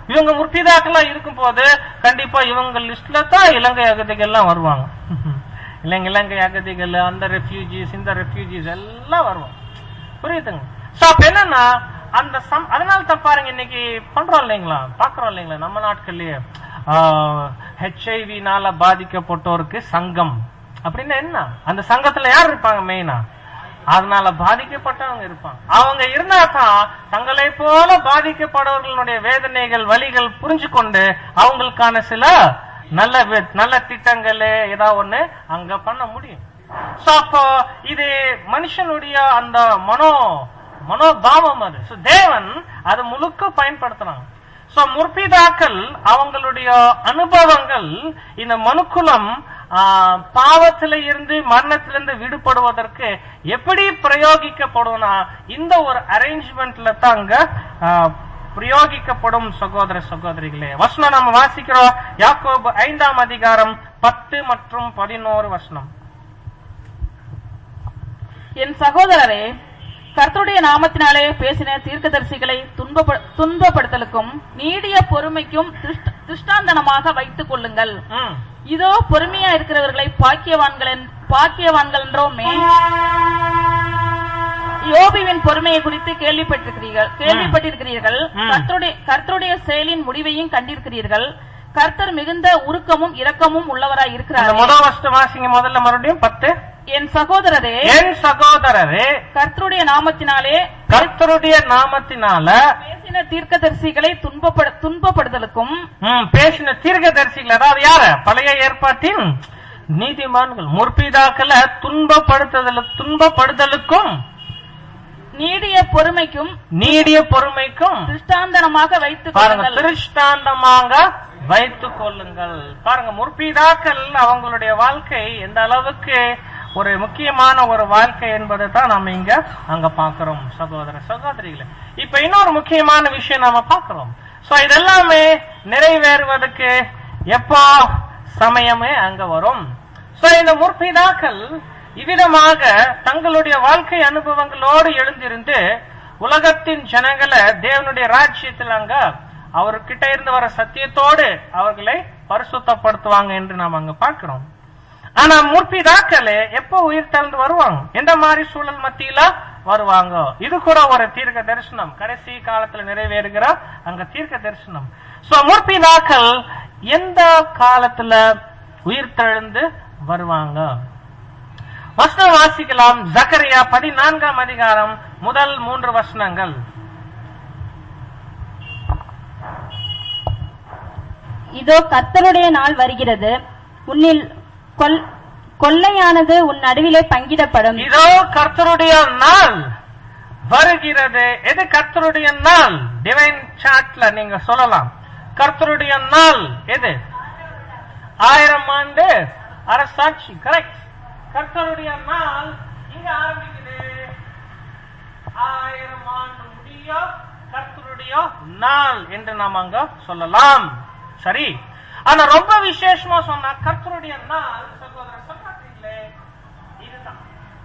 இவங்க முற்பிதாக்களா இருக்கும் போது கண்டிப்பா இவங்க லிஸ்ட்ல தான் இலங்கை அகதிகள் எல்லாம் வருவாங்க இல்லைங்க இலங்கை அகதிகள் அந்த ரெஃப்யூஜிஸ் இந்த ரெஃப்யூஜிஸ் எல்லாம் வருவாங்க புரியுதுங்க சோ அப்ப என்னன்னா அந்த சம் அதனால தான் பாருங்க இன்னைக்கு பண்றோம் இல்லைங்களா பாக்குறோம் இல்லைங்களா நம்ம நாட்கள்லயே ஹெச்ஐவினால பாதிக்கப்பட்டோருக்கு சங்கம் அப்படின்னா என்ன அந்த சங்கத்துல யார் இருப்பாங்க மெயினா அதனால பாதிக்கப்பட்டவங்க இருப்பாங்க அவங்க இருந்தா தான் தங்களை போல பாதிக்கப்படுவர்களுடைய வேதனைகள் வலிகள் புரிஞ்சு கொண்டு அவங்களுக்கான சில நல்ல வி- நல்ல திட்டங்கள் ஏதாவது ஒண்ணு அங்க பண்ண முடியும் சோ அப்போ இது மனுஷனுடைய அந்த மனோ மனோபாவம் அது So, தேவன் அது முழுக்க பயன்படுத்துறாங்க சோ முற்பிதாக்கள் அவங்களுடைய அனுபவங்கள் இந்த மனுக்குலம் ஆ, பாவத்தில இருந்து மரணத்திலிருந்து விடுபடுவதற்கு எப்படி பிரயோகிக்கப்படும்னா இந்த ஒரு அரேஞ்ச்மெண்ட்ல தான் அங்க ஆ, பிரயோகிக்கப்படும் சகோதர சகோதரிகளே வசனம் நம்ம வாசிக்கிறோம் யாக்கோபு ஐந்தாம் அதிகாரம் பத்து மற்றும் பதினோரு வசனம் என் சகோதரரே கர்த்தருடைய நாமத்தினாலே பேசின தீர்க்கதரிசிகளை துன்பப்ப- துன்பப்படுத்தலுக்கும் நீடிய பொறுமைக்கும் திருஷ்ட- திருஷ்டாந்தனமாக வைத்துக் கொள்ளுங்கள் ம். இதோ பொறுமையா இருக்கிறவர்களை பாக்கியவான்கள் என்- பாக்கியவான்கள் என்றோமே யோபுவின் பொறுமையை குறித்து கேள்விப்பட்டிருக்கிறீர்கள் கேள்விப்பட்டிருக்கிறீர்கள் ம். கர்த்தருடைய கர்த்தருடைய செயலின் முடிவையும் கண்டிருக்கிறீர்கள் கர்த்தர் மிகுந்த உருக்கமும் இரக்கமும் உள்ளவராய் அந்த இருக்கிறார் முதல் வருஷம் வாசிங்க முதல்ல மறுபடியும் பத்து என் சகோதரரே என் சகோதரரே கர்த்தருடைய நாமத்தினாலே கர்த்தருடைய நாமத்தினால பேசின தீர்க்கதரிசிகளை துன்பப்பட துன்பப்படுதலுக்கும் ம், பேசின தீர்க்கதரிசிகள் அதாவது யார பழைய ஏற்பாட்டின் நீதிமான்கள் முற்பிதாக்களை துன்பப்படுத்துதல் துன்பப்படுதலுக்கும் நீடிய பொறுமைக்கும் நீடிய பொறுமைக்கும் திருஷ்டாந்தனமாக வைத்துக் பாருங்க கொள்ளுங்கள் திருஷ்டாந்தமாக வைத்துக் கொள்ளுங்கள் பாருங்க முற்பிதாக்கள் அவங்களுடைய வாழ்க்கை எந்த அளவுக்கு ஒரு முக்கியமான ஒரு வாழ்க்கை என்பதை தான் நாம இங்க அங்க பாக்குறோம் சகோதர சகோதரிகளே இப்ப இன்னொரு முக்கியமான விஷயம் நாம பாக்குறோம் சோ இதெல்லாமே நிறைவேறுவதற்கு எப்போ சமயமே அங்க வரும் சோ இந்த முற்பிதாக்கள் இவ்விதமாக தங்களுடைய வாழ்க்கை அனுபவங்களோடு எழுந்திருந்து உலகத்தின் ஜனங்களை தேவனுடைய ராஜ்யத்தில் அங்க அவர்கிட்ட இருந்து வர சத்தியத்தோடு அவர்களை பரிசுத்தப்படுத்துவாங்க என்று நாம் அங்க பார்க்கிறோம் ஆனா முற்பிதாக்களே எப்போ உயிர் தழுந்து வருவாங்க எந்த மாதிரி சூழல் மத்தியில வருவாங்க இது கூட ஒரு தீர்க்க தரிசனம் கடைசி காலத்துல நிறைவேறுகிற அங்க தீர்க்க தரிசனம் சோ முற்பிதாக்கள் எந்த காலத்துல உயிர் தழுந்து வருவாங்க வசனம் வாசிக்கலாம் ஜக்கரியா பதினான்காம் அதிகாரம் முதல் மூன்று வசனங்கள் இதோ கர்த்தருடைய நாள் வருகிறது உன்னில் கொல் கொள்ளையானது உன் நடுவிலே பங்கிடப்படும் இதோ கர்த்தருடைய நாள் வருகிறது எது கர்த்தருடைய நாள் டிவைன் சாட்ல நீங்க சொல்லலாம் கர்த்தருடைய நாள் எது ஆயிரம் ஆண்டு அரசாட்சி கரெக்ட் கர்த்தருடைய நாள் இங்க ஆரம்பிக்குது ஆயிரம் ஆண்டு முடிய கர்த்தருடைய நாள் என்று நாம் அங்க சொல்லலாம் சரி ஆனா ரொம்ப விசேஷமா சொன்னா கர்த்தருடைய நாள் சகோதர சகோதரிகளே இதுதான்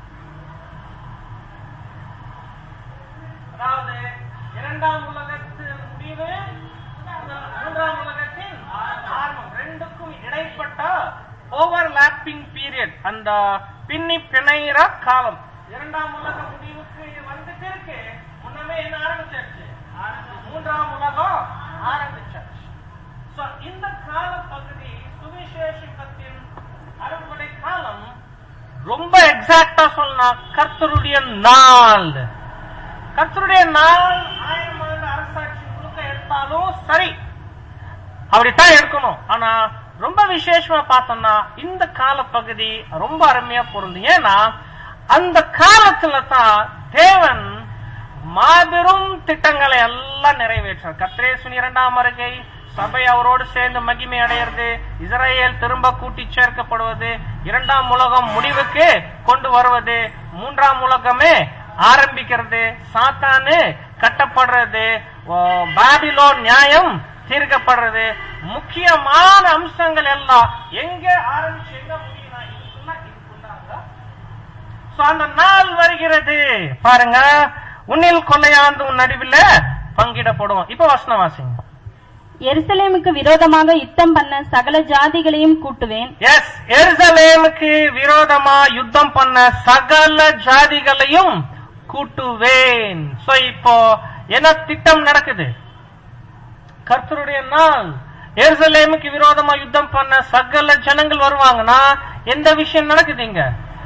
அதாவது இரண்டாம் உலகத்து முடிவு மூன்றாம் உலகத்தின் ஆரம்பம் ரெண்டுக்கும் இடைப்பட்ட ஓவர்லாப்பிங் பீரியட் அந்த பின்னி பிணையிற காலம் இரண்டாம் உலக முடிவுக்கு இது வந்துட்டு இருக்கு முன்னமே என்ன ஆரம்பிச்சாச்சு மூன்றாம் உலகம் ஆரம்பிச்சாச்சு So, இந்த கால பகுதி சுவிசேஷத்தின் அறுவடை காலம் ரொம்ப எக்ஸாக்டா சொன்னா கர்த்தருடைய நாள் கர்த்தருடைய நாள் ஆயிரம் ஆண்டு அரசாட்சி முழுக்க எடுத்தாலும் சரி அப்படித்தான் எடுக்கணும் ஆனா ரொம்ப விசேஷமா பார்த்தோம்னா இந்த கால பகுதி ரொம்ப அருமையா பொருந்தும் ஏன்னா அந்த காலத்துல தான் தேவன் மாபெரும் திட்டங்களை எல்லாம் நிறைவேற்றார் கத்ரேசுன் இரண்டாம் வருகை சபை அவரோடு சேர்ந்து மகிமை அடையிறது இஸ்ரேல் திரும்ப கூட்டி சேர்க்கப்படுவது இரண்டாம் உலகம் முடிவுக்கு கொண்டு வருவது மூன்றாம் உலகமே ஆரம்பிக்கிறது சாத்தானு கட்டப்படுறது ஓ, பாபிலோன் நியாயம் தீர்க்கப்படுறது முக்கியமான அம்சங்கள் எல்லாம் எங்க ஆரம்பிச்சு எங்க முடியும் இதுக்குள்ள இதுக்குள்ளாங்க So, அந்த நாள் வருகிறது பாருங்க உன்னில் கொள்ளையாந்து உன் நடுவில் பங்கிடப்படும் இப்ப வசனம் வாசிங்க எருசலேமுக்கு விரோதமாக யுத்தம் பண்ண சகல ஜாதிகளையும் கூட்டுவேன் எஸ் எருசலேமுக்கு விரோதமா யுத்தம் பண்ண சகல ஜாதிகளையும் கூட்டுவேன் சோ இப்போ என்ன திட்டம் நடக்குது கர்த்தருடைய நாள் எருசலேமுக்கு விரோதமா யுத்தம் பண்ண சகல ஜனங்கள் வருவாங்கன்னா எந்த விஷயம் நடக்குது இங்க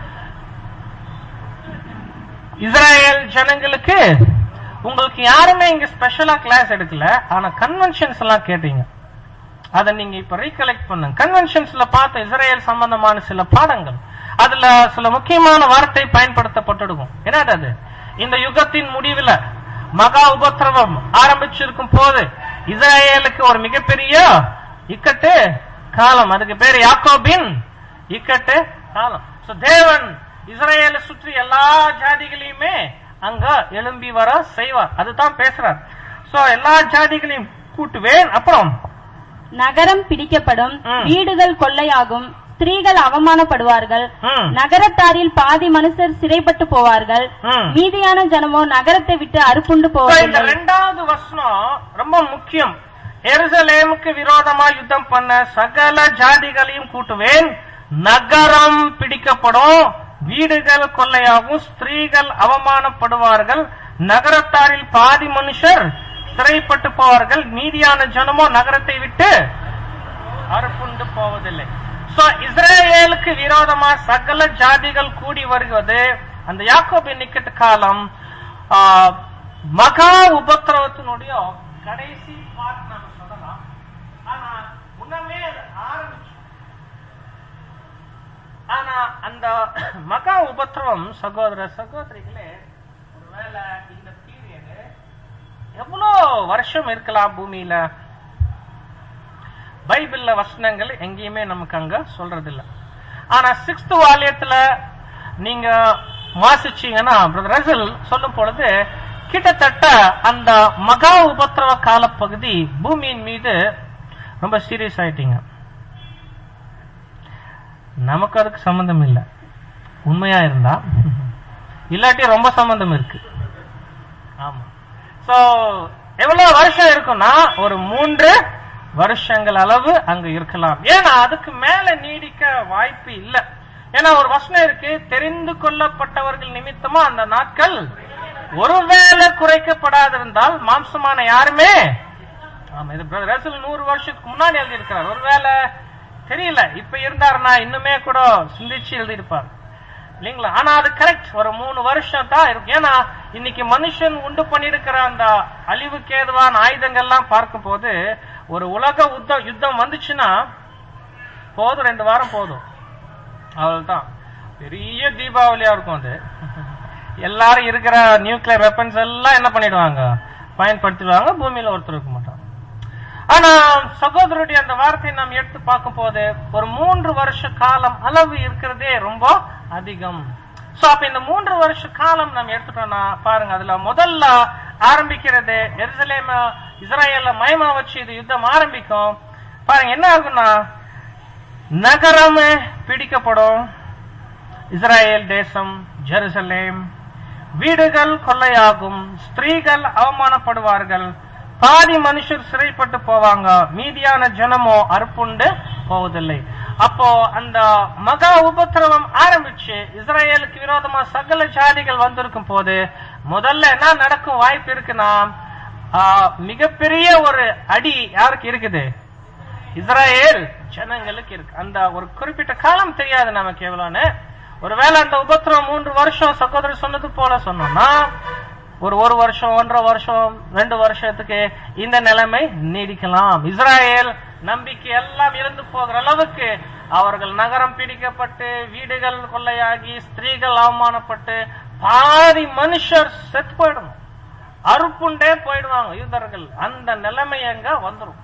இஸ்ராயேல் ஜனங்களுக்கு உங்களுக்கு யாருமே இங்க ஸ்பெஷலா கிளாஸ் எடுக்கல ஆனா கன்வென்ஷன்ஸ் எல்லாம் கேட்டீங்க அதை நீங்க இப்ப ரீகலெக்ட் பண்ணுங்க கன்வென்ஷன்ஸ்ல பார்த்த இஸ்ரேல் சம்பந்தமான சில பாடங்கள் அதுல சில முக்கியமான வார்த்தை பயன்படுத்தப்பட்டிருக்கும் என்னது அது இந்த யுகத்தின் முடிவுல மகா உபத்திரவம் ஆரம்பிச்சிருக்கும் போது இஸ்ரேலுக்கு ஒரு மிகப்பெரிய இக்கட்டு காலம் அதுக்கு பேர் யாக்கோபின் இக்கட்டு காலம் So, தேவன் இஸ்ரேலை சுற்றி எல்லா ஜாதிகளையுமே அங்க எழும்பி வர செய்வார் அதுதான் பேசுறார் சோ எல்லா ஜாதிகளையும் கூட்டுவேன் அப்புறம் நகரம் பிடிக்கப்படும் ம். வீடுகள் கொள்ளையாகும் ஸ்திரீகள் அவமானப்படுவார்கள் ம். நகரத்தாரில் பாதி மனுஷர் சிறைப்பட்டு போவார்கள் ம். மீதியான ஜனமோ நகரத்தை விட்டு அறுப்புண்டு So, இந்த போவதில்லை ரெண்டாவது வசனம் ரொம்ப முக்கியம் எருசலேமுக்கு விரோதமா யுத்தம் பண்ண சகல ஜாதிகளையும் கூட்டுவேன் நகரம் பிடிக்கப்படும் வீடுகள் கொள்ளையாகும் ஸ்திரீகள் அவமானப்படுவார்கள் நகரத்தாரில் பாதி மனுஷர் சிறைப்பட்டு போவார்கள் மீதியான ஜனமோ நகரத்தை விட்டு அறுப்புண்டு போவதில்லை சோ இஸ்ரேலுக்கு விரோதமா சகல ஜாதிகள் கூடி வருவது அந்த யாக்கோபின் நிக்கட்டு காலம் ஆ, மகா உபத்திரவத்தினுடைய கடைசி பார்ட் நம்ம சொல்லலாம் ஆனா முன்னமே அது ஆரம்பிச்சு ஆனா அந்த மகா உபத்திரவம் சகோதர சகோதரிகளே ஒருவேளை இந்த பீரியடு எவ்வளோ வருஷம் இருக்கலாம் பூமியில பைபிள்ல வசனங்கள் எங்கேயுமே நமக்கு அங்க சொல்றது இல்ல ஆனா சிக்ஸ்த் வாலியத்துல நீங்க வாசிச்சீங்கன்னா பிரதர் ரசல் சொல்லும் பொழுது கிட்டத்தட்ட அந்த மகா உபத்திரவ காலப்பகுதி பூமியின் மீது ரொம்ப சீரியஸ் ஆயிட்டீங்க நமக்கு அதுக்கு சம்பந்தம் இல்ல உண்மையா இருந்தா இல்லாட்டி ரொம்ப சம்பந்தம் இருக்கு ஆமா சோ எவ்வளவு வருஷம் இருக்கும்னா ஒரு மூன்று வருஷங்கள் அளவு அங்க இருக்கலாம் ஏன்னா அதுக்கு மேல நீடிக்க வாய்ப்பு இல்ல ஏன்னா ஒரு வசனம் இருக்கு தெரிந்து கொள்ளப்பட்டவர்கள் நிமித்தமா அந்த நாட்கள் ஒருவேளை குறைக்கப்படாதிருந்தால் மாம்சமான யாருமே ஆமா இது பிரதர் ரசல் நூறு வருஷத்துக்கு முன்னாடி எழுதி இருக்கிறார் ஒருவேளை தெரியல இப்ப இருந்தாருன்னா இன்னுமே கூட சிந்திச்சு எழுதியிருப்பார் இல்லைங்களா ஆனா அது கரெக்ட் ஒரு மூணு வருஷம் தான் இருக்கும் ஏன்னா இன்னைக்கு மனுஷன் உண்டு பண்ணிருக்கிற அந்த அழிவுக்கு ஏதுவான ஆயுதங்கள்லாம் பார்க்கும் போது ஒரு உலக யுத்தம் யுத்தம் வந்துச்சுன்னா போதும் ரெண்டு வாரம் போதும் அவ்வளவுதான் பெரிய தீபாவளியா இருக்கும் அது எல்லாரும் இருக்கிற நியூக்ளியர் வெப்பன்ஸ் எல்லாம் என்ன பண்ணிடுவாங்க பயன்படுத்திடுவாங்க பூமியில ஒருத்தர் இருக்க மாட்டாங்க ஆனா சகோதரருடைய அந்த வார்த்தையை நாம் எடுத்து பார்க்கும் போது ஒரு மூன்று வருஷ காலம் அளவு இருக்கிறதே ரொம்ப அதிகம் சோ அப்ப இந்த மூன்று வருஷ காலம் நாம் எடுத்துட்டோம்னா பாருங்க அதுல முதல்ல ஆரம்பிக்கிறது எருசலேம இஸ்ரேல மயமா வச்சு இது யுத்தம் ஆரம்பிக்கும் பாருங்க என்ன ஆகும்னா நகரம் பிடிக்கப்படும் இஸ்ரேல் தேசம் ஜெருசலேம் வீடுகள் கொள்ளையாகும் ஸ்திரீகள் அவமானப்படுவார்கள் பாதி மனுஷர் சிறைப்பட்டு போவாங்க மீதியான ஜனமோ அறுப்புண்டு போவதில்லை அப்போ அந்த மகா உபத்திரவம் ஆரம்பிச்சு இஸ்ரேலுக்கு விரோதமா சகல ஜாதிகள் வந்திருக்கும் போது முதல்ல என்ன நடக்கும் வாய்ப்பு இருக்குன்னா ஆ, மிகப்பெரிய ஒரு அடி யாருக்கு இருக்குது இஸ்ரேல் ஜனங்களுக்கு இருக்கு அந்த ஒரு குறிப்பிட்ட காலம் தெரியாது நமக்கு எவ்வளவுன்னு ஒருவேளை அந்த உபத்திரம் மூன்று வருஷம் சகோதரர் சொன்னது போல சொன்னோம்னா ஒரு ஒரு வருஷம் ஒன்றரை வருஷம் ரெண்டு வருஷத்துக்கு இந்த நிலைமை நீடிக்கலாம் இஸ்ராயேல் நம்பிக்கை எல்லாம் இருந்து போகிற அளவுக்கு அவர்கள் நகரம் பிடிக்கப்பட்டு வீடுகள் கொள்ளையாகி ஸ்திரீகள் அவமானப்பட்டு பாதி மனுஷர் செத்து போயிடணும் அறுப்புண்டே போயிடுவாங்க யூதர்கள் அந்த நிலைமை அங்க வந்துரும்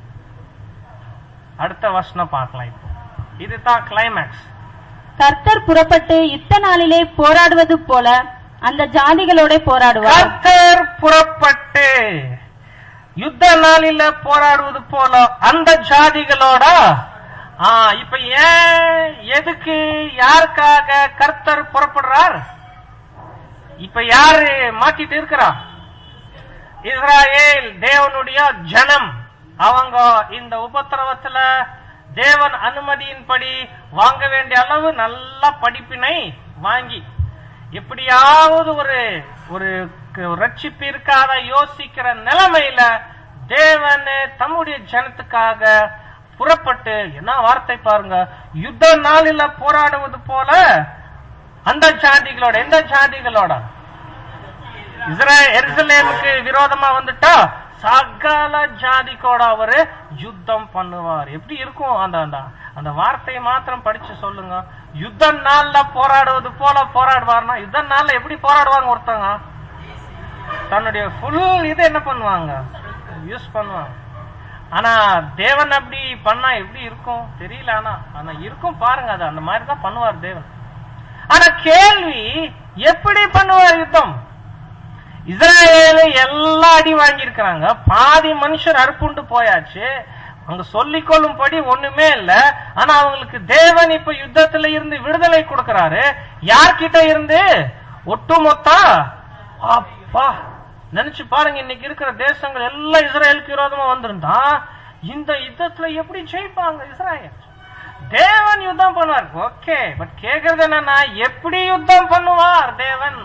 அடுத்த வசனம் பார்க்கலாம் இப்போ இதுதான் கிளைமேக்ஸ் கர்த்தர் புறப்பட்டு யுத்த நாளிலே போராடுவது போல அந்த ஜாதிகளோட போராடுவார் கர்த்தர் புறப்பட்டு யுத்த நாளில போராடுவது போல அந்த ஜாதிகளோட ஆ, இப்ப ஏன் எதுக்கு யாருக்காக கர்த்தர் புறப்படுறார் இப்ப யாரு மாத்திட்டு இருக்கிறா இஸ்ராயேல் தேவனுடைய ஜனம் அவங்க இந்த உபத்திரவத்துல தேவன் அனுமதியின்படி வாங்க வேண்டிய அளவு நல்ல படிப்பினை வாங்கி எப்படியாவது ஒரு ஒரு க- ரட்சிப்பு இருக்காத யோசிக்கிற நிலைமையில தேவன் தம்முடைய ஜனத்துக்காக புறப்பட்டு என்ன வார்த்தை பாருங்க யுத்த நாளில போராடுவது போல அந்த ஜாதிகளோட எந்த ஜாதிகளோட இஸ்ரேல் எருசலேமுக்கு விரோதமா வந்துட்டா சகல ஜாதிக்கோட அவரு யுத்தம் பண்ணுவார் எப்படி இருக்கும் அந்த அந்த அந்த வார்த்தையை மாத்திரம் படிச்சு சொல்லுங்க யுத்த நாள்ல போராடுவது போல போராடுவார்னா யுத்த நாள்ல எப்படி போராடுவாங்க ஒருத்தங்க தன்னுடைய ஃபுல் இது என்ன பண்ணுவாங்க யூஸ் பண்ணுவாங்க ஆனா தேவன் அப்படி பண்ணா எப்படி இருக்கும் தெரியல ஆனா ஆனா இருக்கும் பாருங்க அது அந்த மாதிரி தான் பண்ணுவார் தேவன் ஆனா கேள்வி எப்படி பண்ணுவார் யுத்தம் இஸ்ரேலு எல்லா அடி வாங்கியிருக்கிறாங்க பாதி மனுஷர் அறுப்புண்டு போயாச்சு அங்க சொல்லிக் கொள்ளும்படி ஒண்ணுமே இல்ல ஆனா அவங்களுக்கு தேவன் இப்ப யுத்தத்துல இருந்து விடுதலை கொடுக்கறாரு யார்கிட்ட இருந்து ஒட்டுமொத்த அப்பா நினைச்சு பாருங்க இன்னைக்கு இருக்கிற தேசங்கள் எல்லாம் இஸ்ரேலுக்கு விரோதமா வந்திருந்தா இந்த யுத்தத்துல எப்படி ஜெயிப்பாங்க இஸ்ரேல் தேவன் யுத்தம் பண்ணுவார் ஓகே பட் கேக்குறது என்னன்னா எப்படி யுத்தம் பண்ணுவார் தேவன்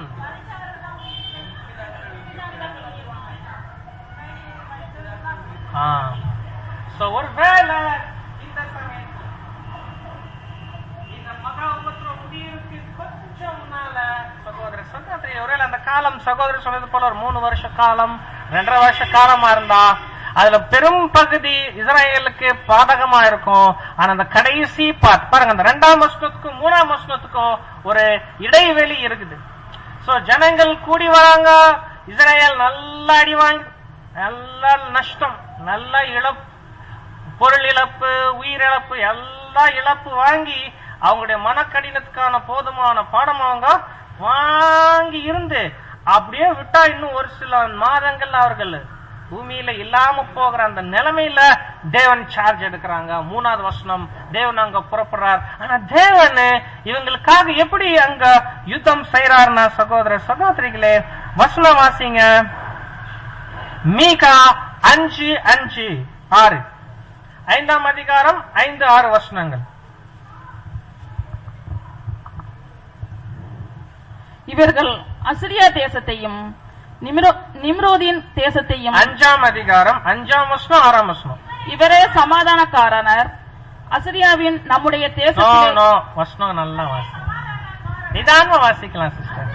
ஆ சோ ஒருவேளை இந்த சமயத்துல இந்த மகா உபத்திரம் முடியறதுக்கு கொஞ்சம் முன்னால சகோதர சகோதரி ஒருவேளை அந்த காலம் சகோதரர் சொன்னது போல ஒரு மூணு வருஷ காலம் ரெண்டரை வருஷ காலமா இருந்தா அதுல பெரும் பகுதி இஸ்ரேலுக்கு பாதகமா இருக்கும் ஆனா அந்த கடைசி பார்ட் பாருங்க அந்த ரெண்டாம் வருஷத்துக்கும் மூணாம் வருஷத்துக்கும் ஒரு இடைவெளி இருக்குது சோ ஜனங்கள் கூடி வராங்க இஸ்ரேல் நல்லா அடி வாங்கி நல்ல நஷ்டம் நல்ல இழப்பு பொருள் இழப்பு உயிரிழப்பு எல்லா இழப்பு வாங்கி அவங்களுடைய மனக்கடினத்துக்கான போதுமான பாடம் அவங்க வாங்கி இருந்து அப்படியே விட்டா இன்னும் ஒரு சில மாதங்கள் அவர்கள் பூமியில இல்லாம போகிற அந்த நிலைமையில தேவன் சார்ஜ் எடுக்கிறாங்க மூணாவது வசனம் தேவன் அங்க புறப்படுறார் ஆனா தேவன் இவங்களுக்காக எப்படி அங்க யுத்தம் செய்யறாருன்னா சகோதர சகோதரிகளே வசனம் வாசிங்க மீகா அஞ்சு அஞ்சு ஆறு ஐந்தாம் அதிகாரம் ஐந்து ஆறு வசனங்கள் இவர்கள் அசிரியா தேசத்தையும் நிம்ரோ- நிம்ரோதின் தேசத்தையும் அஞ்சாம் அதிகாரம் அஞ்சாம் வசனம் ஆறாம் வசனம் இவரே சமாதானக்காரனர் அசிரியாவின் நம்முடைய நோ தேசத்திலே நோ வசனம் நல்லா வாசி நிதானமா வாசிக்கலாம் சிஸ்டர்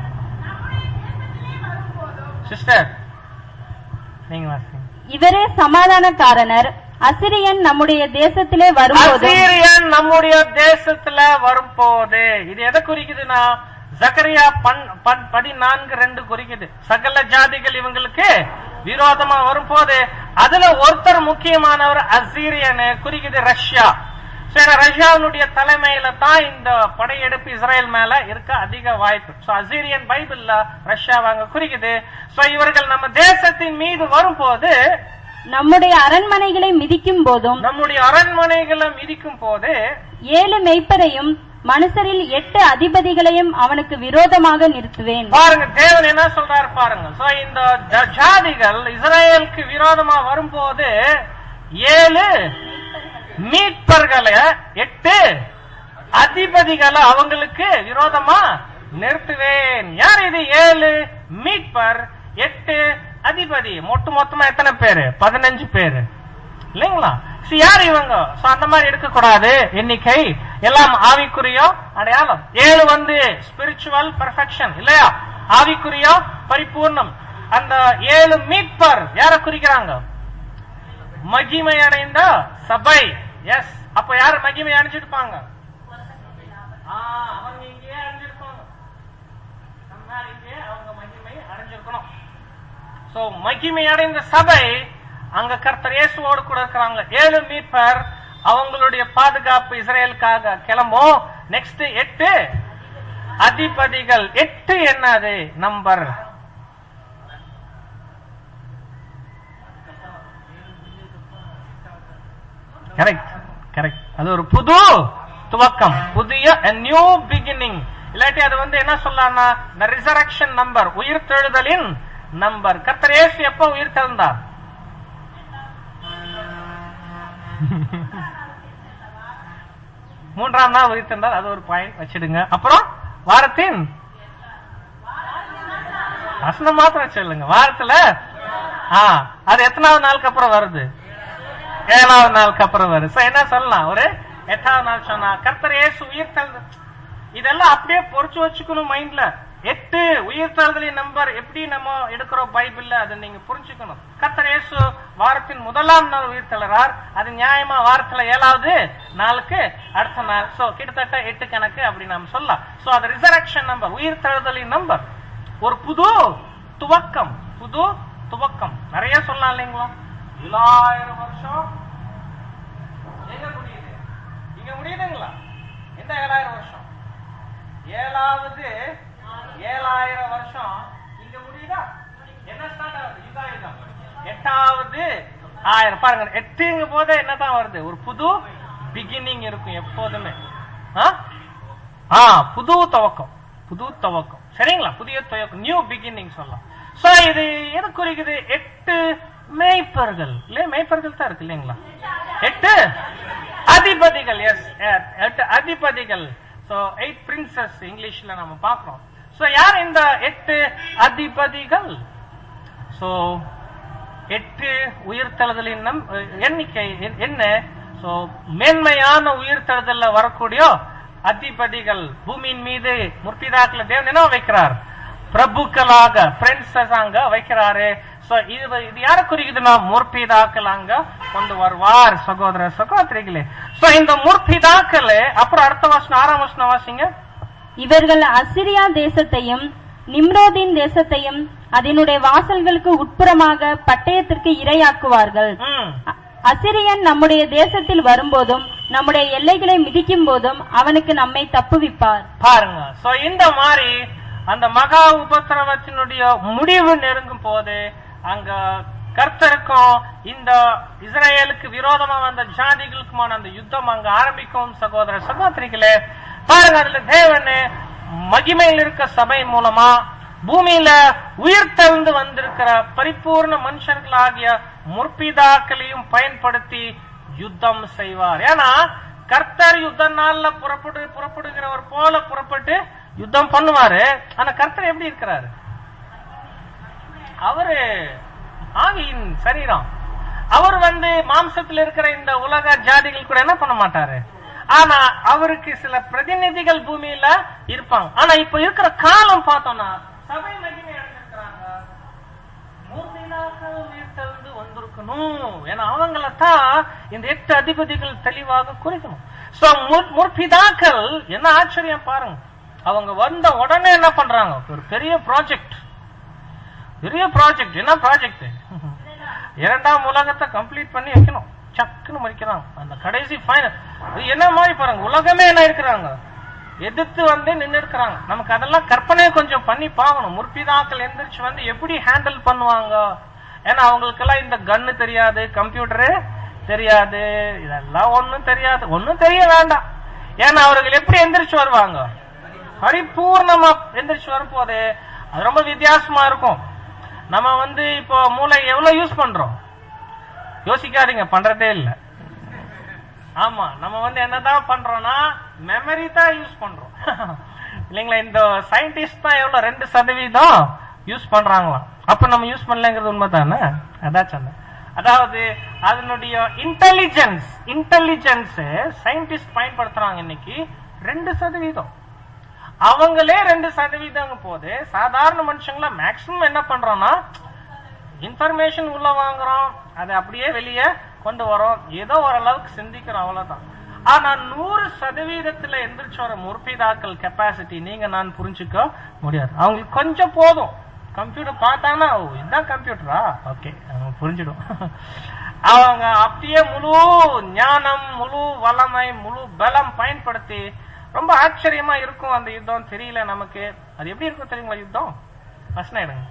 சிஸ்டர் நீங்க வாசிங்க இவரே சமாதானக்காரனர் அசிரியன் நம்முடைய தேசத்திலே வரும்போது அசீரியன் நம்முடைய தேசத்துல வரும்போது இது எதை குறிக்குதுன்னா ஜக்கரியா பன் பன்- பதினான்கு ரெண்டு குறிக்குது சகல ஜாதிகள் இவங்களுக்கு விரோதமா வரும்போது அதுல ஒருத்தர் முக்கியமானவர் அசீரியன் குறிக்குது ரஷ்யா சரி ரஷ்யாவினுடைய தலைமையில தான் இந்த படையெடுப்பு இஸ்ரேல் மேல இருக்க அதிக வாய்ப்பு சோ அசீரியன் பைபிள்ல ரஷ்யாவை அங்க குறிக்குது சோ இவர்கள் நம்ம தேசத்தின் மீது வரும்போது நம்முடைய அரண்மனைகளை மிதிக்கும் போதும் நம்முடைய அரண்மனைகளை மிதிக்கும் போது ஏழு மெய்ப்பரையும் மனுஷரில் எட்டு அதிபதிகளையும் அவனுக்கு விரோதமாக நிறுத்துவேன் பாருங்க தேவன் என்ன சொல்றாரு பாருங்க சோ இந்த ஜ- ஜாதிகள் இஸ்ரேலுக்கு விரோதமா வரும்போது ஏழு மீட்பர்களை எட்டு அதிபதிகளை அவங்களுக்கு விரோதமா நிறுத்துவேன் யார் இது ஏழு மீட்பர் எட்டு அதிபதி மொட்டு மொத்தமா எத்தனை பேரு பதினஞ்சு பேரு இல்லைங்களா See, யார் இவங்க So, அந்த மாதிரி எடுக்க கூடாது எண்ணிக்கை எல்லாம் ஆவிக்குரியோ அடையாளம் ஏழு வந்து ஸ்பிரிச்சுவல் பெர்ஃபெக்ஷன் இல்லையா ஆவிக்குரியோ பரிபூர்ணம் அந்த ஏழு மீட்பர் யார குறிக்கிறாங்க மகிமை அடைந்த சபை எஸ் அப்ப யாரு மகிமை அடைஞ்சிருப்பாங்க ஆ, அவங்க இங்கேயே அடைஞ்சிருப்பாங்க நம்ம இங்கே அவங்க மகிமை அடைஞ்சிருக்கணும் சோ மகிமை அடைந்த சபை அங்க கர்த்தர் இயேசுவோடு கூட இருக்கிறாங்க ஏழு மீட்பர் அவங்களுடைய பாதுகாப்பு இஸ்ரேலுக்காக கிளம்பும் நெக்ஸ்ட் எட்டு அதிபதிகள் எட்டு என்னது நம்பர் கரெக்ட் கரெக்ட் அது ஒரு புது துவக்கம் புதிய நியூ பிகினிங் இல்லாட்டி அது வந்து என்ன சொல்லலாம்னா the resurrection நம்பர் உயிர்த்தெழுதலின் நம்பர் கர்த்தர் இயேசு எப்ப உயிர் தெழுந்தார் மூன்றாம் நாள் உயிர்த்தெழுந்தார் அது ஒரு பாயிண்ட் வச்சிடுங்க அப்புறம் வாரத்தின் வசனம் மாத்திரம் சொல்லுங்க வாரத்துல ஆ அது எத்தனாவது நாளுக்கு அப்புறம் வருது ஏழாவது நாளுக்கு அப்புறம் வருது So, என்ன சொல்லலாம் ஒரு எட்டாவது நாள் சொன்னா கர்த்தர் இயேசு உயிர் இதெல்லாம் அப்படியே பொறிச்சு வச்சுக்கணும் மைண்ட்ல எட்டு உயிர்த்தெழுதலின் நம்பர் எப்படி நம்ம எடுக்கிறோம் பைபிள்ல அதை நீங்க புரிஞ்சுக்கணும் கர்த்தர் இயேசு வாரத்தின் முதலாம் நாள் உயிர்த்தெழறார் அது நியாயமா வாரத்துல ஏழாவது நாளுக்கு அடுத்த நாள் சோ கிட்டத்தட்ட எட்டு கணக்கு அப்படி நாம் சொல்லலாம் சோ அது ரிசரக்ஷன் நம்பர் உயிர்த்தெழுதலின் நம்பர் ஒரு புது துவக்கம் புது துவக்கம் நிறைய சொல்லலாம் இல்லைங்களா ஏழாயிரம் வருஷம் எங்க முடியுது இங்க முடியுதுங்களா எந்த ஏழாயிரம் வருஷம் ஏழாவது ஏழாயிரம் வருஷம் இங்க முடியுதா என்ன ஸ்டார்ட் ஆகுது யுகா யுகம் எட்டாவது ஆயிரம் பாருங்க எட்டுங்க போதே என்னதான் வருது ஒரு புது பிகினிங் இருக்கும் எப்போதுமே ஆ? ஆ புது துவக்கம் புது துவக்கம் சரிங்களா புதிய துவக்கம் நியூ பிகினிங் சொல்லலாம் சோ இது எது குறிக்குது எட்டு மேய்ப்பர்கள் இல்லையா மேய்ப்பர்கள் தான் இருக்கு இல்லைங்களா எட்டு அதிபதிகள் எஸ் எட்டு அதிபதிகள் சோ எயிட் பிரின்சஸ் இங்கிலீஷ்ல நம்ம பார்க்கிறோம் சோ யார் இந்த எட்டு அதிபதிகள் சோ எட்டு உயிர்த்தெழுதலின் நம் எண்ணிக்கை எ- என்ன சோ மேன்மையான உயிர்த்தெழுதல்ல வரக்கூடிய அதிபதிகள் பூமியின் மீது முற்பிதாக்களை தேவன் என்ன வைக்கிறார் பிரபுக்களாக பிரின்சஸ் அங்க வைக்கிறாரு சோ இது இது யார குறிக்குதுன்னா முற்பிதாக்கள் அங்க கொண்டு வருவார் சகோதர சகோதரிகளே சோ இந்த முற்பிதாக்களே அப்புறம் அடுத்த வருஷம் ஆறாம் வருஷம் வாசிங்க இவர்கள் அசிரியா தேசத்தையும் நிம்ரோதின் தேசத்தையும் அதனுடைய வாசல்களுக்கு உட்புறமாக பட்டயத்திற்கு இரையாக்குவார்கள் ம் அ- அசிரியன் நம்முடைய தேசத்தில் வரும்போதும் நம்முடைய எல்லைகளை மிதிக்கும் போதும் அவனுக்கு நம்மை தப்புவிப்பார் பாருங்க சோ இந்த மாதிரி அந்த மகா உபத்திரவத்தினுடைய முடிவு நெருங்கும் போது அங்க கர்த்தருக்கும் இந்த இஸ்ரேலுக்கு விரோதமா வந்த ஜாதிகளுக்குமான அந்த யுத்தம் அங்க ஆரம்பிக்கும் சகோதர சகோதரிகளே பாருங்க அதுல தேவனு மகிமையில் இருக்க சபை மூலமா பூமியில உயிர் தெழுந்து வந்திருக்கிற பரிபூர்ண மனுஷர்களாகிய முற்பிதாக்களையும் பயன்படுத்தி யுத்தம் செய்வார் ஏன்னா கர்த்தர் யுத்த நாள்ல புறப்படு புறப்படுகிறவர் போல புறப்பட்டு யுத்தம் பண்ணுவாரு ஆனா கர்த்தர் எப்படி இருக்கிறாரு அவரு ஆவியின் சரீரம் அவர் வந்து மாம்சத்தில் இருக்கிற இந்த உலக ஜாதிகள் கூட என்ன பண்ண மாட்டாரு ஆனா அவருக்கு சில பிரதிநிதிகள் பூமியில இருப்பாங்க ஆனா இப்ப இருக்கிற காலம் பார்த்தோம்னா சபை மகிமை அடைஞ்சிருக்கிறாங்க மூர்த்தினாக்கள் உயிர்த்தெழுந்து வந்திருக்கணும் ஏன்னா அவங்கள தான் இந்த எட்டு அதிபதிகள் தெளிவாக குறிக்கணும் சோ முற்- முற்பிதாக்கள் என்ன ஆச்சரியம் பாருங்க அவங்க வந்த உடனே என்ன பண்றாங்க ஒரு பெரிய ப்ராஜெக்ட் பெரிய ப்ராஜெக்ட் என்ன ப்ராஜெக்ட் இரண்டாம் உலகத்தை கம்ப்ளீட் பண்ணி வைக்கணும் சக்குன்னு முடிக்கிறாங்க அந்த கடைசி ஃபைனல் என்ன மாதிரி பாருங்க உலகமே என்ன இருக்கிறாங்க எதிர்த்து வந்து நின்று இருக்கிறாங்க நமக்கு அதெல்லாம் கற்பனை கொஞ்சம் பண்ணி பார்க்கணும் முற்பிதாக்கள் எந்திரிச்சு வந்து எப்படி ஹேண்டில் பண்ணுவாங்க ஏன்னா அவங்களுக்கெல்லாம் இந்த கன்னு தெரியாது கம்ப்யூட்டரு தெரியாது இதெல்லாம் ஒண்ணும் தெரியாது ஒண்ணும் தெரிய வேண்டாம் ஏன்னா அவர்கள் எப்படி எந்திரிச்சு வருவாங்க பரிபூர்ணமா எந்திரிச்சு வரும்போது அது ரொம்ப வித்தியாசமா இருக்கும் நம்ம வந்து இப்போ மூளை எவ்வளவு யூஸ் பண்றோம் யோசிக்காதீங்க பண்றதே இல்ல ஆமா நம்ம வந்து என்னதான் பண்றோம்னா மெமரி தான் யூஸ் பண்றோம் இல்லைங்களா இந்த சயின்டிஸ்ட் தான் எவ்வளவு ரெண்டு சதவீதம் யூஸ் பண்றாங்களாம் அப்ப நம்ம யூஸ் பண்ணலங்கிறது உண்மைதானே அதான் சொன்னேன் அதாவது அதனுடைய இன்டெலிஜென்ஸ் இன்டெலிஜென்ஸ் சயின்டிஸ்ட் பயன்படுத்துறாங்க இன்னைக்கு ரெண்டு சதவீதம் அவங்களே ரெண்டு சதவீதம் போது சாதாரண மனுஷங்கள மேக்சிமம் என்ன பண்றோம்னா இன்ஃபர்மேஷன் உள்ள வாங்குறோம் அதை அப்படியே வெளியே கொண்டு வரோம் ஏதோ ஓரளவுக்கு சிந்திக்கிறோம் அவ்வளவுதான் ஆனா நூறு சதவீதத்துல எந்திரிச்சு வர முற்பிதாக்கள் கெப்பாசிட்டி நீங்க நான் புரிஞ்சுக்க முடியாது அவங்களுக்கு கொஞ்சம் போதும் கம்ப்யூட்டர் பார்த்தானா ஓ இதுதான் கம்ப்யூட்டரா ஓகே புரிஞ்சிடும் அவங்க அப்படியே முழு ஞானம் முழு வல்லமை முழு பலம் பயன்படுத்தி ரொம்ப ஆச்சரியமா இருக்கும் அந்த யுத்தம் தெரியல நமக்கு அது எப்படி இருக்கும் தெரியுங்களா யுத்தம் ஃபர்ஸ்ட் எடுங்க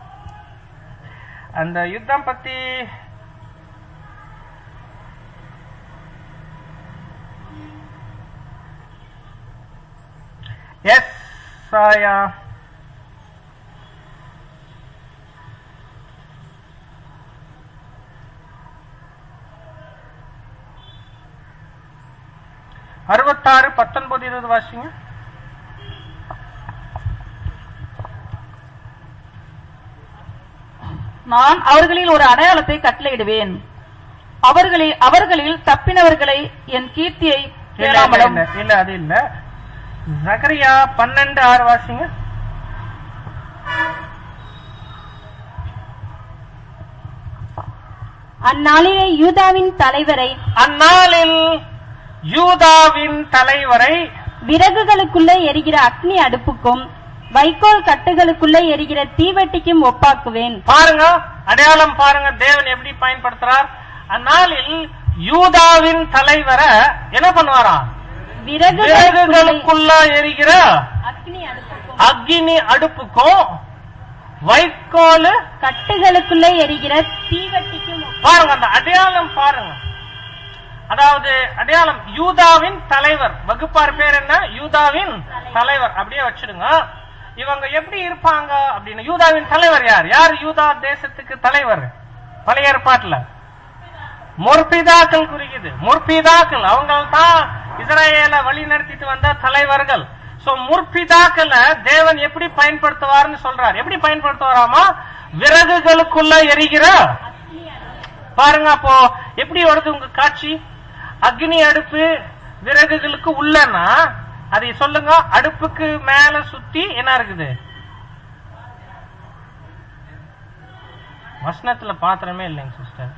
அந்த யுத்தம் பத்தி எஸ் சாயா அறுபத்தாறு பத்தொன்பது இருபது வாசிங்க நான் அவர்களில் ஒரு அடையாளத்தை கட்டளையிடுவேன் அவர்களில் அவர்களில் தப்பினவர்களை என் கீர்த்தியை இல்ல, இல்ல, கேளாமலும் இல்ல, இல்ல அது இல்ல ஜகரியா பன்னெண்டு ஆறு வாசிங்க அந்நாளிலே யூதாவின் தலைவரை அந்நாளில் யூதாவின் தலைவரை விறகுகளுக்குள்ளே எரிகிற அக்னி அடுப்புக்கும் வைக்கோல் கட்டுகளுக்குள்ளே எரிகிற தீவட்டிக்கும் ஒப்பாக்குவேன் பாருங்க அடையாளம் பாருங்க தேவன் எப்படி பயன்படுத்துறார் அந்நாளில் யூதாவின் தலைவரை என்ன பண்ணுவாரா விறகுகளுக்குள்ளே விறகுகளுக்குள்ள எரிகிற அக்னி அடுப்புக்கும் அக்னி அடுப்புக்கும் வைக்கோல் கட்டுகளுக்குள்ளே எரிகிற தீவட்டிக்கும் ஒப்பாக்குவேன். பாருங்க அந்த அடையாளம் பாருங்க அதாவது அடையாளம் யூதாவின் தலைவர் வகுப்பார் பேர் என்ன யூதாவின் தலைவர் அப்படியே வச்சிடுங்க இவங்க எப்படி இருப்பாங்க அப்படின்னு யூதாவின் தலைவர் யார் யார் யூதா தேசத்துக்கு தலைவர் பழைய ஏற்பாட்டுல முற்பிதாக்கள் குறிக்குது முற்பிதாக்கள் அவங்க தான் இஸ்ரேல வழி நடத்திட்டு வந்த தலைவர்கள் சோ முற்பிதாக்களை தேவன் எப்படி பயன்படுத்துவார்னு சொல்றார் எப்படி பயன்படுத்துவாராமா விறகுகளுக்குள்ள எரிகிற பாருங்க அப்போ எப்படி வருது உங்க காட்சி அக்னி அடுப்பு விறகுகளுக்கு உள்ளனா அதை சொல்லுங்க அடுப்புக்கு மேல சுத்தி என்ன இருக்குது வசனத்துல பாத்திரமே இல்லைங்க சிஸ்டர்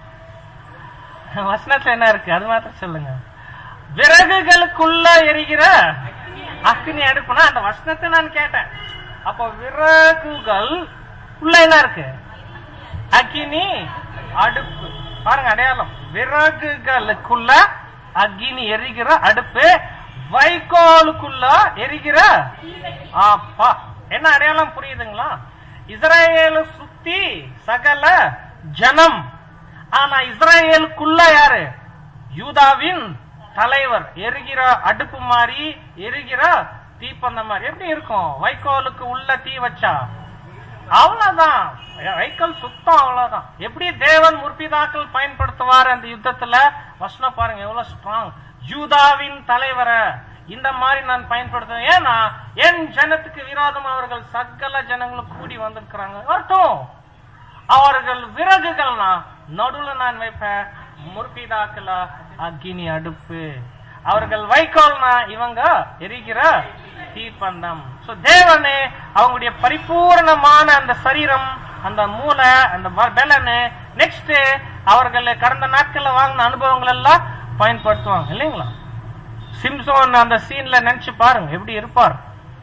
வசனத்துல என்ன இருக்கு அது மாத்திரம் சொல்லுங்க விறகுகளுக்குள்ள எரிகிற அக்னி அடுப்புனா அந்த வசனத்தை நான் கேட்டேன் அப்போ விறகுகள் உள்ள என்ன இருக்கு அக்னி அடுப்பு பாருங்க அடையாளம் விறகுகளுக்குள்ள அக்னி எரிகிற அடுப்பு வைக்கோலுக்குள்ள எரிகிற அப்பா என்ன அடையாளம் புரியுதுங்களா இஸ்ரேல சுத்தி சகல ஜனம் ஆனா இஸ்ரேலுக்குள்ள யாரு யூதாவின் தலைவர் எரிகிற அடுப்பு மாதிரி எரிகிற தீப்பந்தம் மாதிரி எப்படி இருக்கும் வைக்கோலுக்கு உள்ள தீ வச்சா அவ்வளவுதான் வைக்கல் சுத்தம் அவ்வளவுதான் எப்படி தேவன் முற்பிதாக்கள் பயன்படுத்துவார் அந்த யுத்தத்துல வசனம் பாருங்க எவ்வளவு ஸ்ட்ராங் யூதாவின் தலைவரை இந்த மாதிரி நான் பயன்படுத்துவேன் ஏன்னா என் ஜனத்துக்கு விரோதம் அவர்கள் சகல ஜனங்களும் கூடி வந்திருக்கிறாங்க வரட்டும் அவர்கள் விறகுகள்னா நடுவுல நான் வைப்பேன் முற்பிதாக்கல அக்னி அடுப்பு அவர்கள் வைக்கோல்னா இவங்க எரிகிற தீப்பந்தம் சோ தேவனே அவங்களுடைய பரிபூர்ணமான அந்த சரீரம் அந்த மூளை அந்த ப- பெலனு நெக்ஸ்ட் அவர்கள் கடந்த நாட்கள்ல வாங்கின அனுபவங்கள் எல்லாம் பயன்படுத்துவாங்க இல்லைங்களா சிம்சோன் அந்த சீன்ல நினைச்சு பாருங்க எப்படி இருப்பார்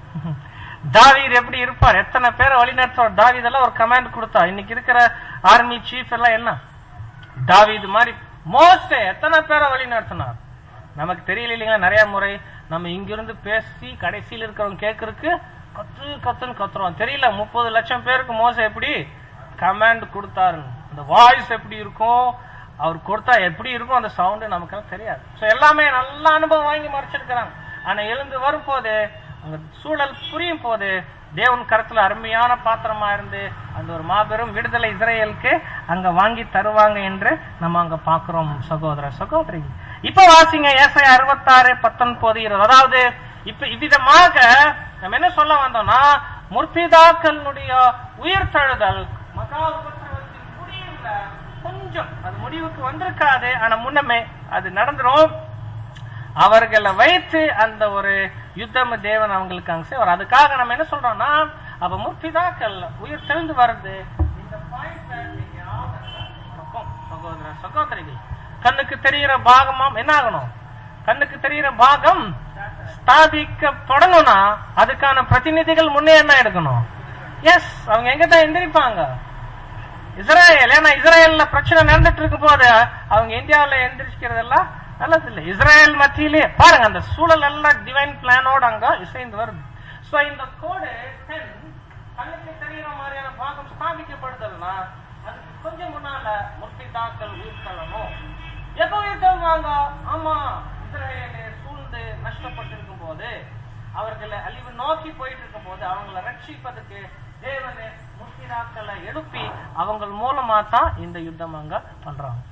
தாவீது எப்படி இருப்பார் எத்தனை பேரை வழிநடத்துவார் தாவீதெல்லாம் ஒரு கமாண்ட் கொடுத்தா இன்னைக்கு இருக்கிற ஆர்மி சீஃப் எல்லாம் என்ன தாவீது மாதிரி மோஸ்ட் எத்தனை பேரை வழி நடத்தினார் நமக்கு தெரியல இல்லைங்களா நிறைய முறை நம்ம இங்கிருந்து பேசி கடைசியில் இருக்கிறவங்க கேட்கறதுக்கு கத்து கத்துன்னு கத்துறோம் தெரியல முப்பது லட்சம் பேருக்கு மோச எப்படி கமாண்ட் கொடுத்தாரு அந்த வாய்ஸ் எப்படி இருக்கும் அவர் கொடுத்தா எப்படி இருக்கும் அந்த சவுண்ட் நமக்கு தெரியாது சோ எல்லாமே நல்ல அனுபவம் வாங்கி மறைச்சிருக்கிறாங்க ஆனா எழுந்து வரும்போது அந்த சூழல் புரியும் போது தேவன் கருத்துல அருமையான பாத்திரமா இருந்து அந்த ஒரு மாபெரும் விடுதலை இஸ்ரேலுக்கு அங்க வாங்கி தருவாங்க என்று நம்ம அங்க பாக்குறோம் சகோதர சகோதரி இப்ப வாசிங்க ஏசாய அறுபத்தாறு பத்தொன்பது இருபது அதாவது இப்ப இவ்விதமாக நம்ம என்ன சொல்ல வந்தோம்னா முற்பிதாக்களுடைய உயிர் தழுதல் மகா உபத்திரவத்தின் முடிவுல கொஞ்சம் அது முடிவுக்கு வந்திருக்காது ஆனா முன்னமே அது நடந்துரும் அவர்களை வைத்து அந்த ஒரு யுத்தம் தேவன் அவங்களுக்கு அங்க செய்வார் அதுக்காக நம்ம என்ன சொல்றோம்னா அப்ப முற்பிதாக்கள் உயிர் தெளிந்து வருது இந்த பாயிண்ட நீங்க ஞாபகத்துல இருக்கும், சகோதர சகோதரிகள் கண்ணுக்கு தெரிகிற பாகமாம் என்ன ஆகணும் கண்ணுக்கு தெரிகிற பாகம் ஸ்தாபிக்கப்படணும்னா அதுக்கான பிரதிநிதிகள் முன்னே என்ன எடுக்கணும் எஸ் அவங்க எங்க தான் எந்திரிப்பாங்க இஸ்ரேல் ஏன்னா இஸ்ரேல்ல பிரச்சனை நடந்துட்டு இருக்கும் போது அவங்க இந்தியாவுல எந்திரிக்கிறதெல்லாம் நல்லது இல்ல இஸ்ரேல் மத்தியிலே பாருங்க அந்த சூழல் எல்லாம் டிவைன் பிளானோட அங்க இசைந்து வருது சோ இந்த கோடு 10 கண்ணுக்கு தெரிகிற மாதிரியான பாகம் ஸ்தாபிக்கப்படுதல்னா அதுக்கு கொஞ்சம் முன்னால முற்பிதாக்கள் உயிர் தள்ளணும் எப்ப உயிர் தள்ளுவாங்க ஆமா இஸ்ரேலே சூழ்ந்து நஷ்டப்பட்டிருக்கும் போது அவர்களை அழிவு நோக்கி போயிட்டு இருக்கும் போது அவங்களை ரட்சிப்பதற்கு தேவனே முற்பிதாக்களை எழுப்பி அவங்க மூலமா தான் இந்த யுத்தம் அங்க பண்றாங்க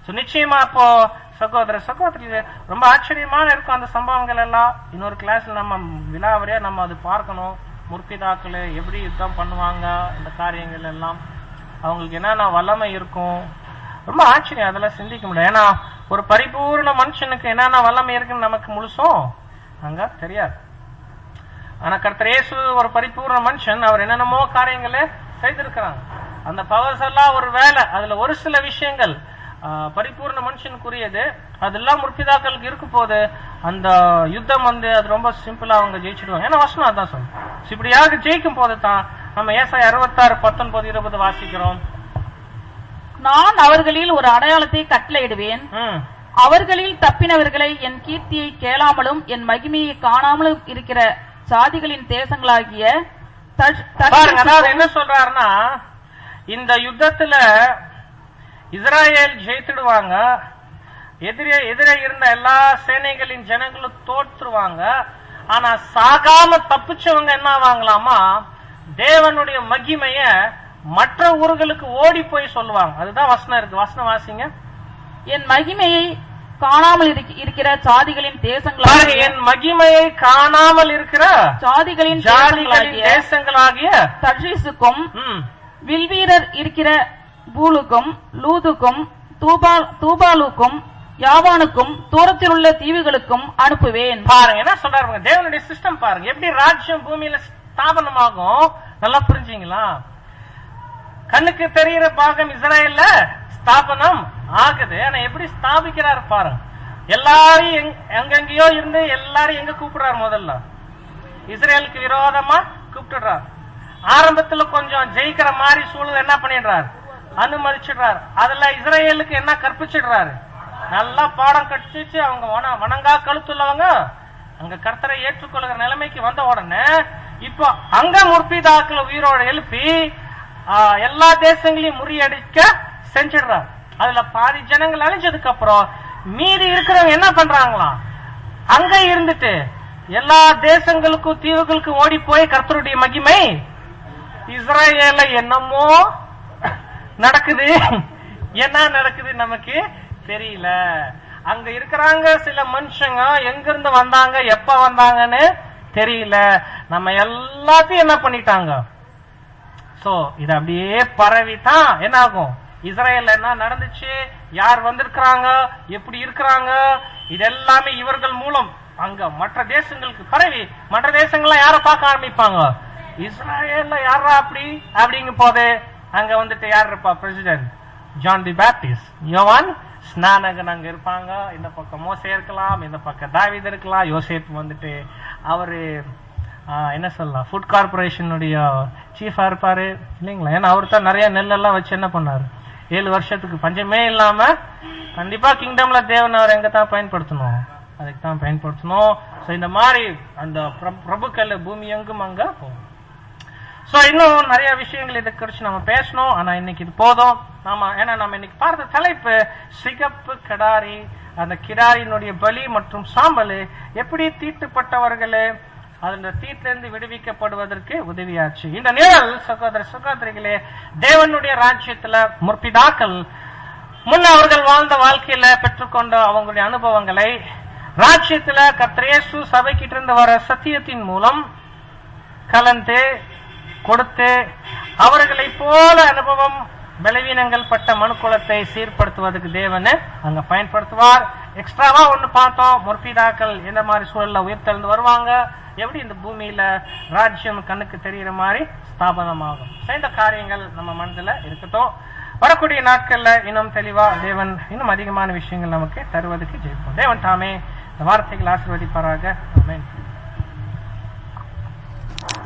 So, நிச்சயமா இப்போ சகோதர சகோதரி ரொம்ப ஆச்சரியமான இருக்கும் அந்த சம்பவங்கள் எல்லாம் இன்னொரு கிளாஸ்ல நம்ம விழாவறியா நம்ம அது பார்க்கணும் முற்பிதாக்கள் எப்படி யுத்தம் பண்ணுவாங்க இந்த காரியங்கள் எல்லாம் அவங்களுக்கு என்னென்ன வல்லமை இருக்கும் ரொம்ப ஆச்சரியம் அதெல்லாம் சிந்திக்க முடியாது ஏன்னா ஒரு பரிபூர்ண மனுஷனுக்கு என்னென்ன வல்லமை இருக்குன்னு நமக்கு முழுசும் அங்க தெரியாது ஆனா கர்த்தர் இயேசு ஒரு பரிபூர்ண மனுஷன் அவர் என்னென்னமோ காரியங்களை செய்திருக்கிறாங்க அந்த பவர்ஸ் எல்லாம் ஒரு வேலை அதுல ஒரு சில விஷயங்கள் ஆ, பரிபூர்ண மனுஷனுக்குரியது அதெல்லாம் முற்பிதாக்களுக்கு இருக்கும் போது அந்த யுத்தம் வந்து அது ரொம்ப சிம்பிளா அவங்க ஜெயிச்சிடுவாங்க ஏன்னா வசனம் அதான் சொல்லும் So, இப்படியாக ஜெயிக்கும் போது தான் நம்ம ஏசாய் அறுபத்தாறு பத்தொன்பது இருபது வாசிக்கிறோம் நான் அவர்களில் ஒரு அடையாளத்தை கட்டளையிடுவேன் ம் அவர்களில் தப்பினவர்களை என் கீர்த்தியை கேளாமலும் என் மகிமையை காணாமலும் இருக்கிற சாதிகளின் தேசங்களாகிய தர்ஷ்- பாருங்க அதாவது தர்ஷீசுக்கும் என்ன சொல்றாருன்னா இந்த யுத்தத்துல இஸ்ராயேல் ஜெயித்துடுவாங்க எதிரே எதிரே இருந்த எல்லா சேனைகளின் ஜனங்களும் தோற்றுருவாங்க ஆனா சாகாம தப்பிச்சவங்க என்ன ஆவாங்களாமா தேவனுடைய மகிமைய மற்ற ஊர்களுக்கு ஓடி போய் சொல்லுவாங்க அதுதான் வசனம் இருக்கு வசனம் வாசிங்க என் மகிமையை காணாமல் இருக்க- இருக்கிற சாதிகளின் பாருங்க, தேசங்களாகிய என் மகிமையை காணாமல் இருக்கிற சாதிகளின் ஜாதிகளின் தேசங்களாகிய தேசங்களாகிய தர்ஷீசுக்கும் ம், வில்வீரர் இருக்கிற பூலுக்கும் லூதுக்கும் தூபால் தூபாலுக்கும் யாவானுக்கும் தூரத்தில் உள்ள தீவுகளுக்கும் அனுப்புவேன் பாருங்க என்ன சொல்றாரு பாருங்க. தேவனுடைய சிஸ்டம் பாருங்க எப்படி ராஜ்யம் பூமியில ஸ்தாபனமாகும் நல்லா புரிஞ்சுங்களா கண்ணுக்கு தெரிகிற பாகம் இஸ்ரேல்ல ஸ்தாபனம் ஆகுது ஆனா எப்படி ஸ்தாபிக்கிறாரு பாருங்க எல்லாரையும் எங்க- எங்கெங்கேயோ இருந்து எல்லாரும் எங்க கூப்பிடுறாரு முதல்ல இஸ்ரேலுக்கு விரோதமா கூப்பிட்டுறாரு ஆரம்பத்துல கொஞ்சம் ஜெயிக்கிற மாதிரி சூழல் என்ன பண்ணிடுறாரு அனுமதிச்சிடுறாரு அதுல இஸ்ரேலுக்கு என்ன கற்பிச்சிடுறாரு நல்லா பாடம் கற்பிச்சு அவங்க வன வணங்கா கழுத்துள்ளவங்க அங்க கர்த்தரை ஏற்றுக்கொள்கிற நிலைமைக்கு வந்த உடனே இப்போ அங்க முற்பிதாக்களை உயிரோட எழுப்பி ஆ, எல்லா தேசங்களையும் முறியடிக்க செஞ்சிடுறாரு அதுல பாதி ஜனங்கள் அழிஞ்சதுக்கு அப்புறம் மீதி இருக்கிறவங்க என்ன பண்றாங்களாம் அங்க இருந்துட்டு எல்லா தேசங்களுக்கும் தீவுகளுக்கும் ஓடி போய் கர்த்தருடைய மகிமை இஸ்ரேல என்னமோ நடக்குது என்ன நடக்குது நமக்கு தெரியல அங்க இருக்கிறாங்க சில மனுஷங்க எங்க இருந்து வந்தாங்க எப்ப வந்தாங்கன்னு தெரியல நம்ம எல்லாத்தையும் என்ன பண்ணிட்டாங்க சோ இது அப்படியே பரவிதான் என்ன ஆகும் இஸ்ரேல்ல என்ன நடந்துச்சு யார் வந்திருக்கிறாங்க எப்படி இருக்கிறாங்க இது எல்லாமே இவர்கள் மூலம் அங்க மற்ற தேசங்களுக்கு பரவி மற்ற தேசங்கள்லாம் யார பார்க்க ஆரம்பிப்பாங்க இஸ்ரேல்ல யாரா அப்படி அப்படிங்க போது அங்க வந்துட்டு யார் இருப்பா பிரசிடென்ட் ஜான் தி பேப்டிஸ்ட் யோவான் ஸ்நானகன் அங்க இருப்பாங்க இந்த பக்கம் மோசே இருக்கலாம் இந்த பக்கம் தாவீது இருக்கலாம் யோசேப் வந்துட்டு அவரு ஆஹ், என்ன சொல்லலாம் ஃபுட் கார்பரேஷனுடைய சீஃபா இருப்பாரு இல்லைங்களா ஏன்னா அவர் தான் நிறைய நெல்லெல்லாம் வச்சு என்ன பண்ணாரு ஏழு வருஷத்துக்கு பஞ்சமே இல்லாம கண்டிப்பா கிங்டம்ல தேவன் அவர் எங்க தான் பயன்படுத்தணும் அதுக்கு தான் பயன்படுத்தணும் சோ இந்த மாதிரி அந்த பிரபு- பிரபுக்கள் பூமி எங்கும் அங்க போகும் சோ இன்னும் நிறைய விஷயங்கள் இதை குறிச்சு நம்ம பேசணும் ஆனா இன்னைக்கு இது போதும் நாம ஏன்னா நம்ம இன்னைக்கு பார்த்த தலைப்பு சிகப்பு கிடாரி அந்த கிடாரியினுடைய பலி மற்றும் சாம்பல் எப்படி தீட்டுப்பட்டவர்களே அந்த தீட்டிலிருந்து விடுவிக்கப்படுவதற்கு உதவியாச்சு இந்த நிழல் சகோதர சகோதரிகளே தேவனுடைய ராஜ்யத்துல முற்பிதாக்கள் முன்ன அவர்கள் வாழ்ந்த வாழ்க்கையில பெற்றுக்கொண்ட அவங்களுடைய அனுபவங்களை ராஜ்யத்துல கத்ரேசு சபைக்கிட்ட இருந்து வர சத்தியத்தின் மூலம் கலந்து கொடுத்து அவர்களைப் போல அனுபவம் பலவீனங்கள் பட்ட மனுக்குலத்தை சீர்படுத்துவதற்கு தேவன் அங்க பயன்படுத்துவார் எக்ஸ்ட்ராவா ஒண்ணு பார்த்தோம் முற்பிதாக்கள் எந்த மாதிரி சூழல்ல உயிர்த்தெழுந்து வருவாங்க எப்படி இந்த பூமியில ராஜ்யம் கண்ணுக்கு தெரிகிற மாதிரி ஸ்தாபனமாகும் So, இந்த காரியங்கள் நம்ம மனதுல இருக்கட்டும் வரக்கூடிய நாட்கள்ல இன்னும் தெளிவா தேவன் இன்னும் அதிகமான விஷயங்கள் நமக்கு தருவதற்கு ஜெயிப்போம் தேவன் தாமே இந்த வார்த்தைகள் ஆசீர்வதிப்பாராக ஆமென்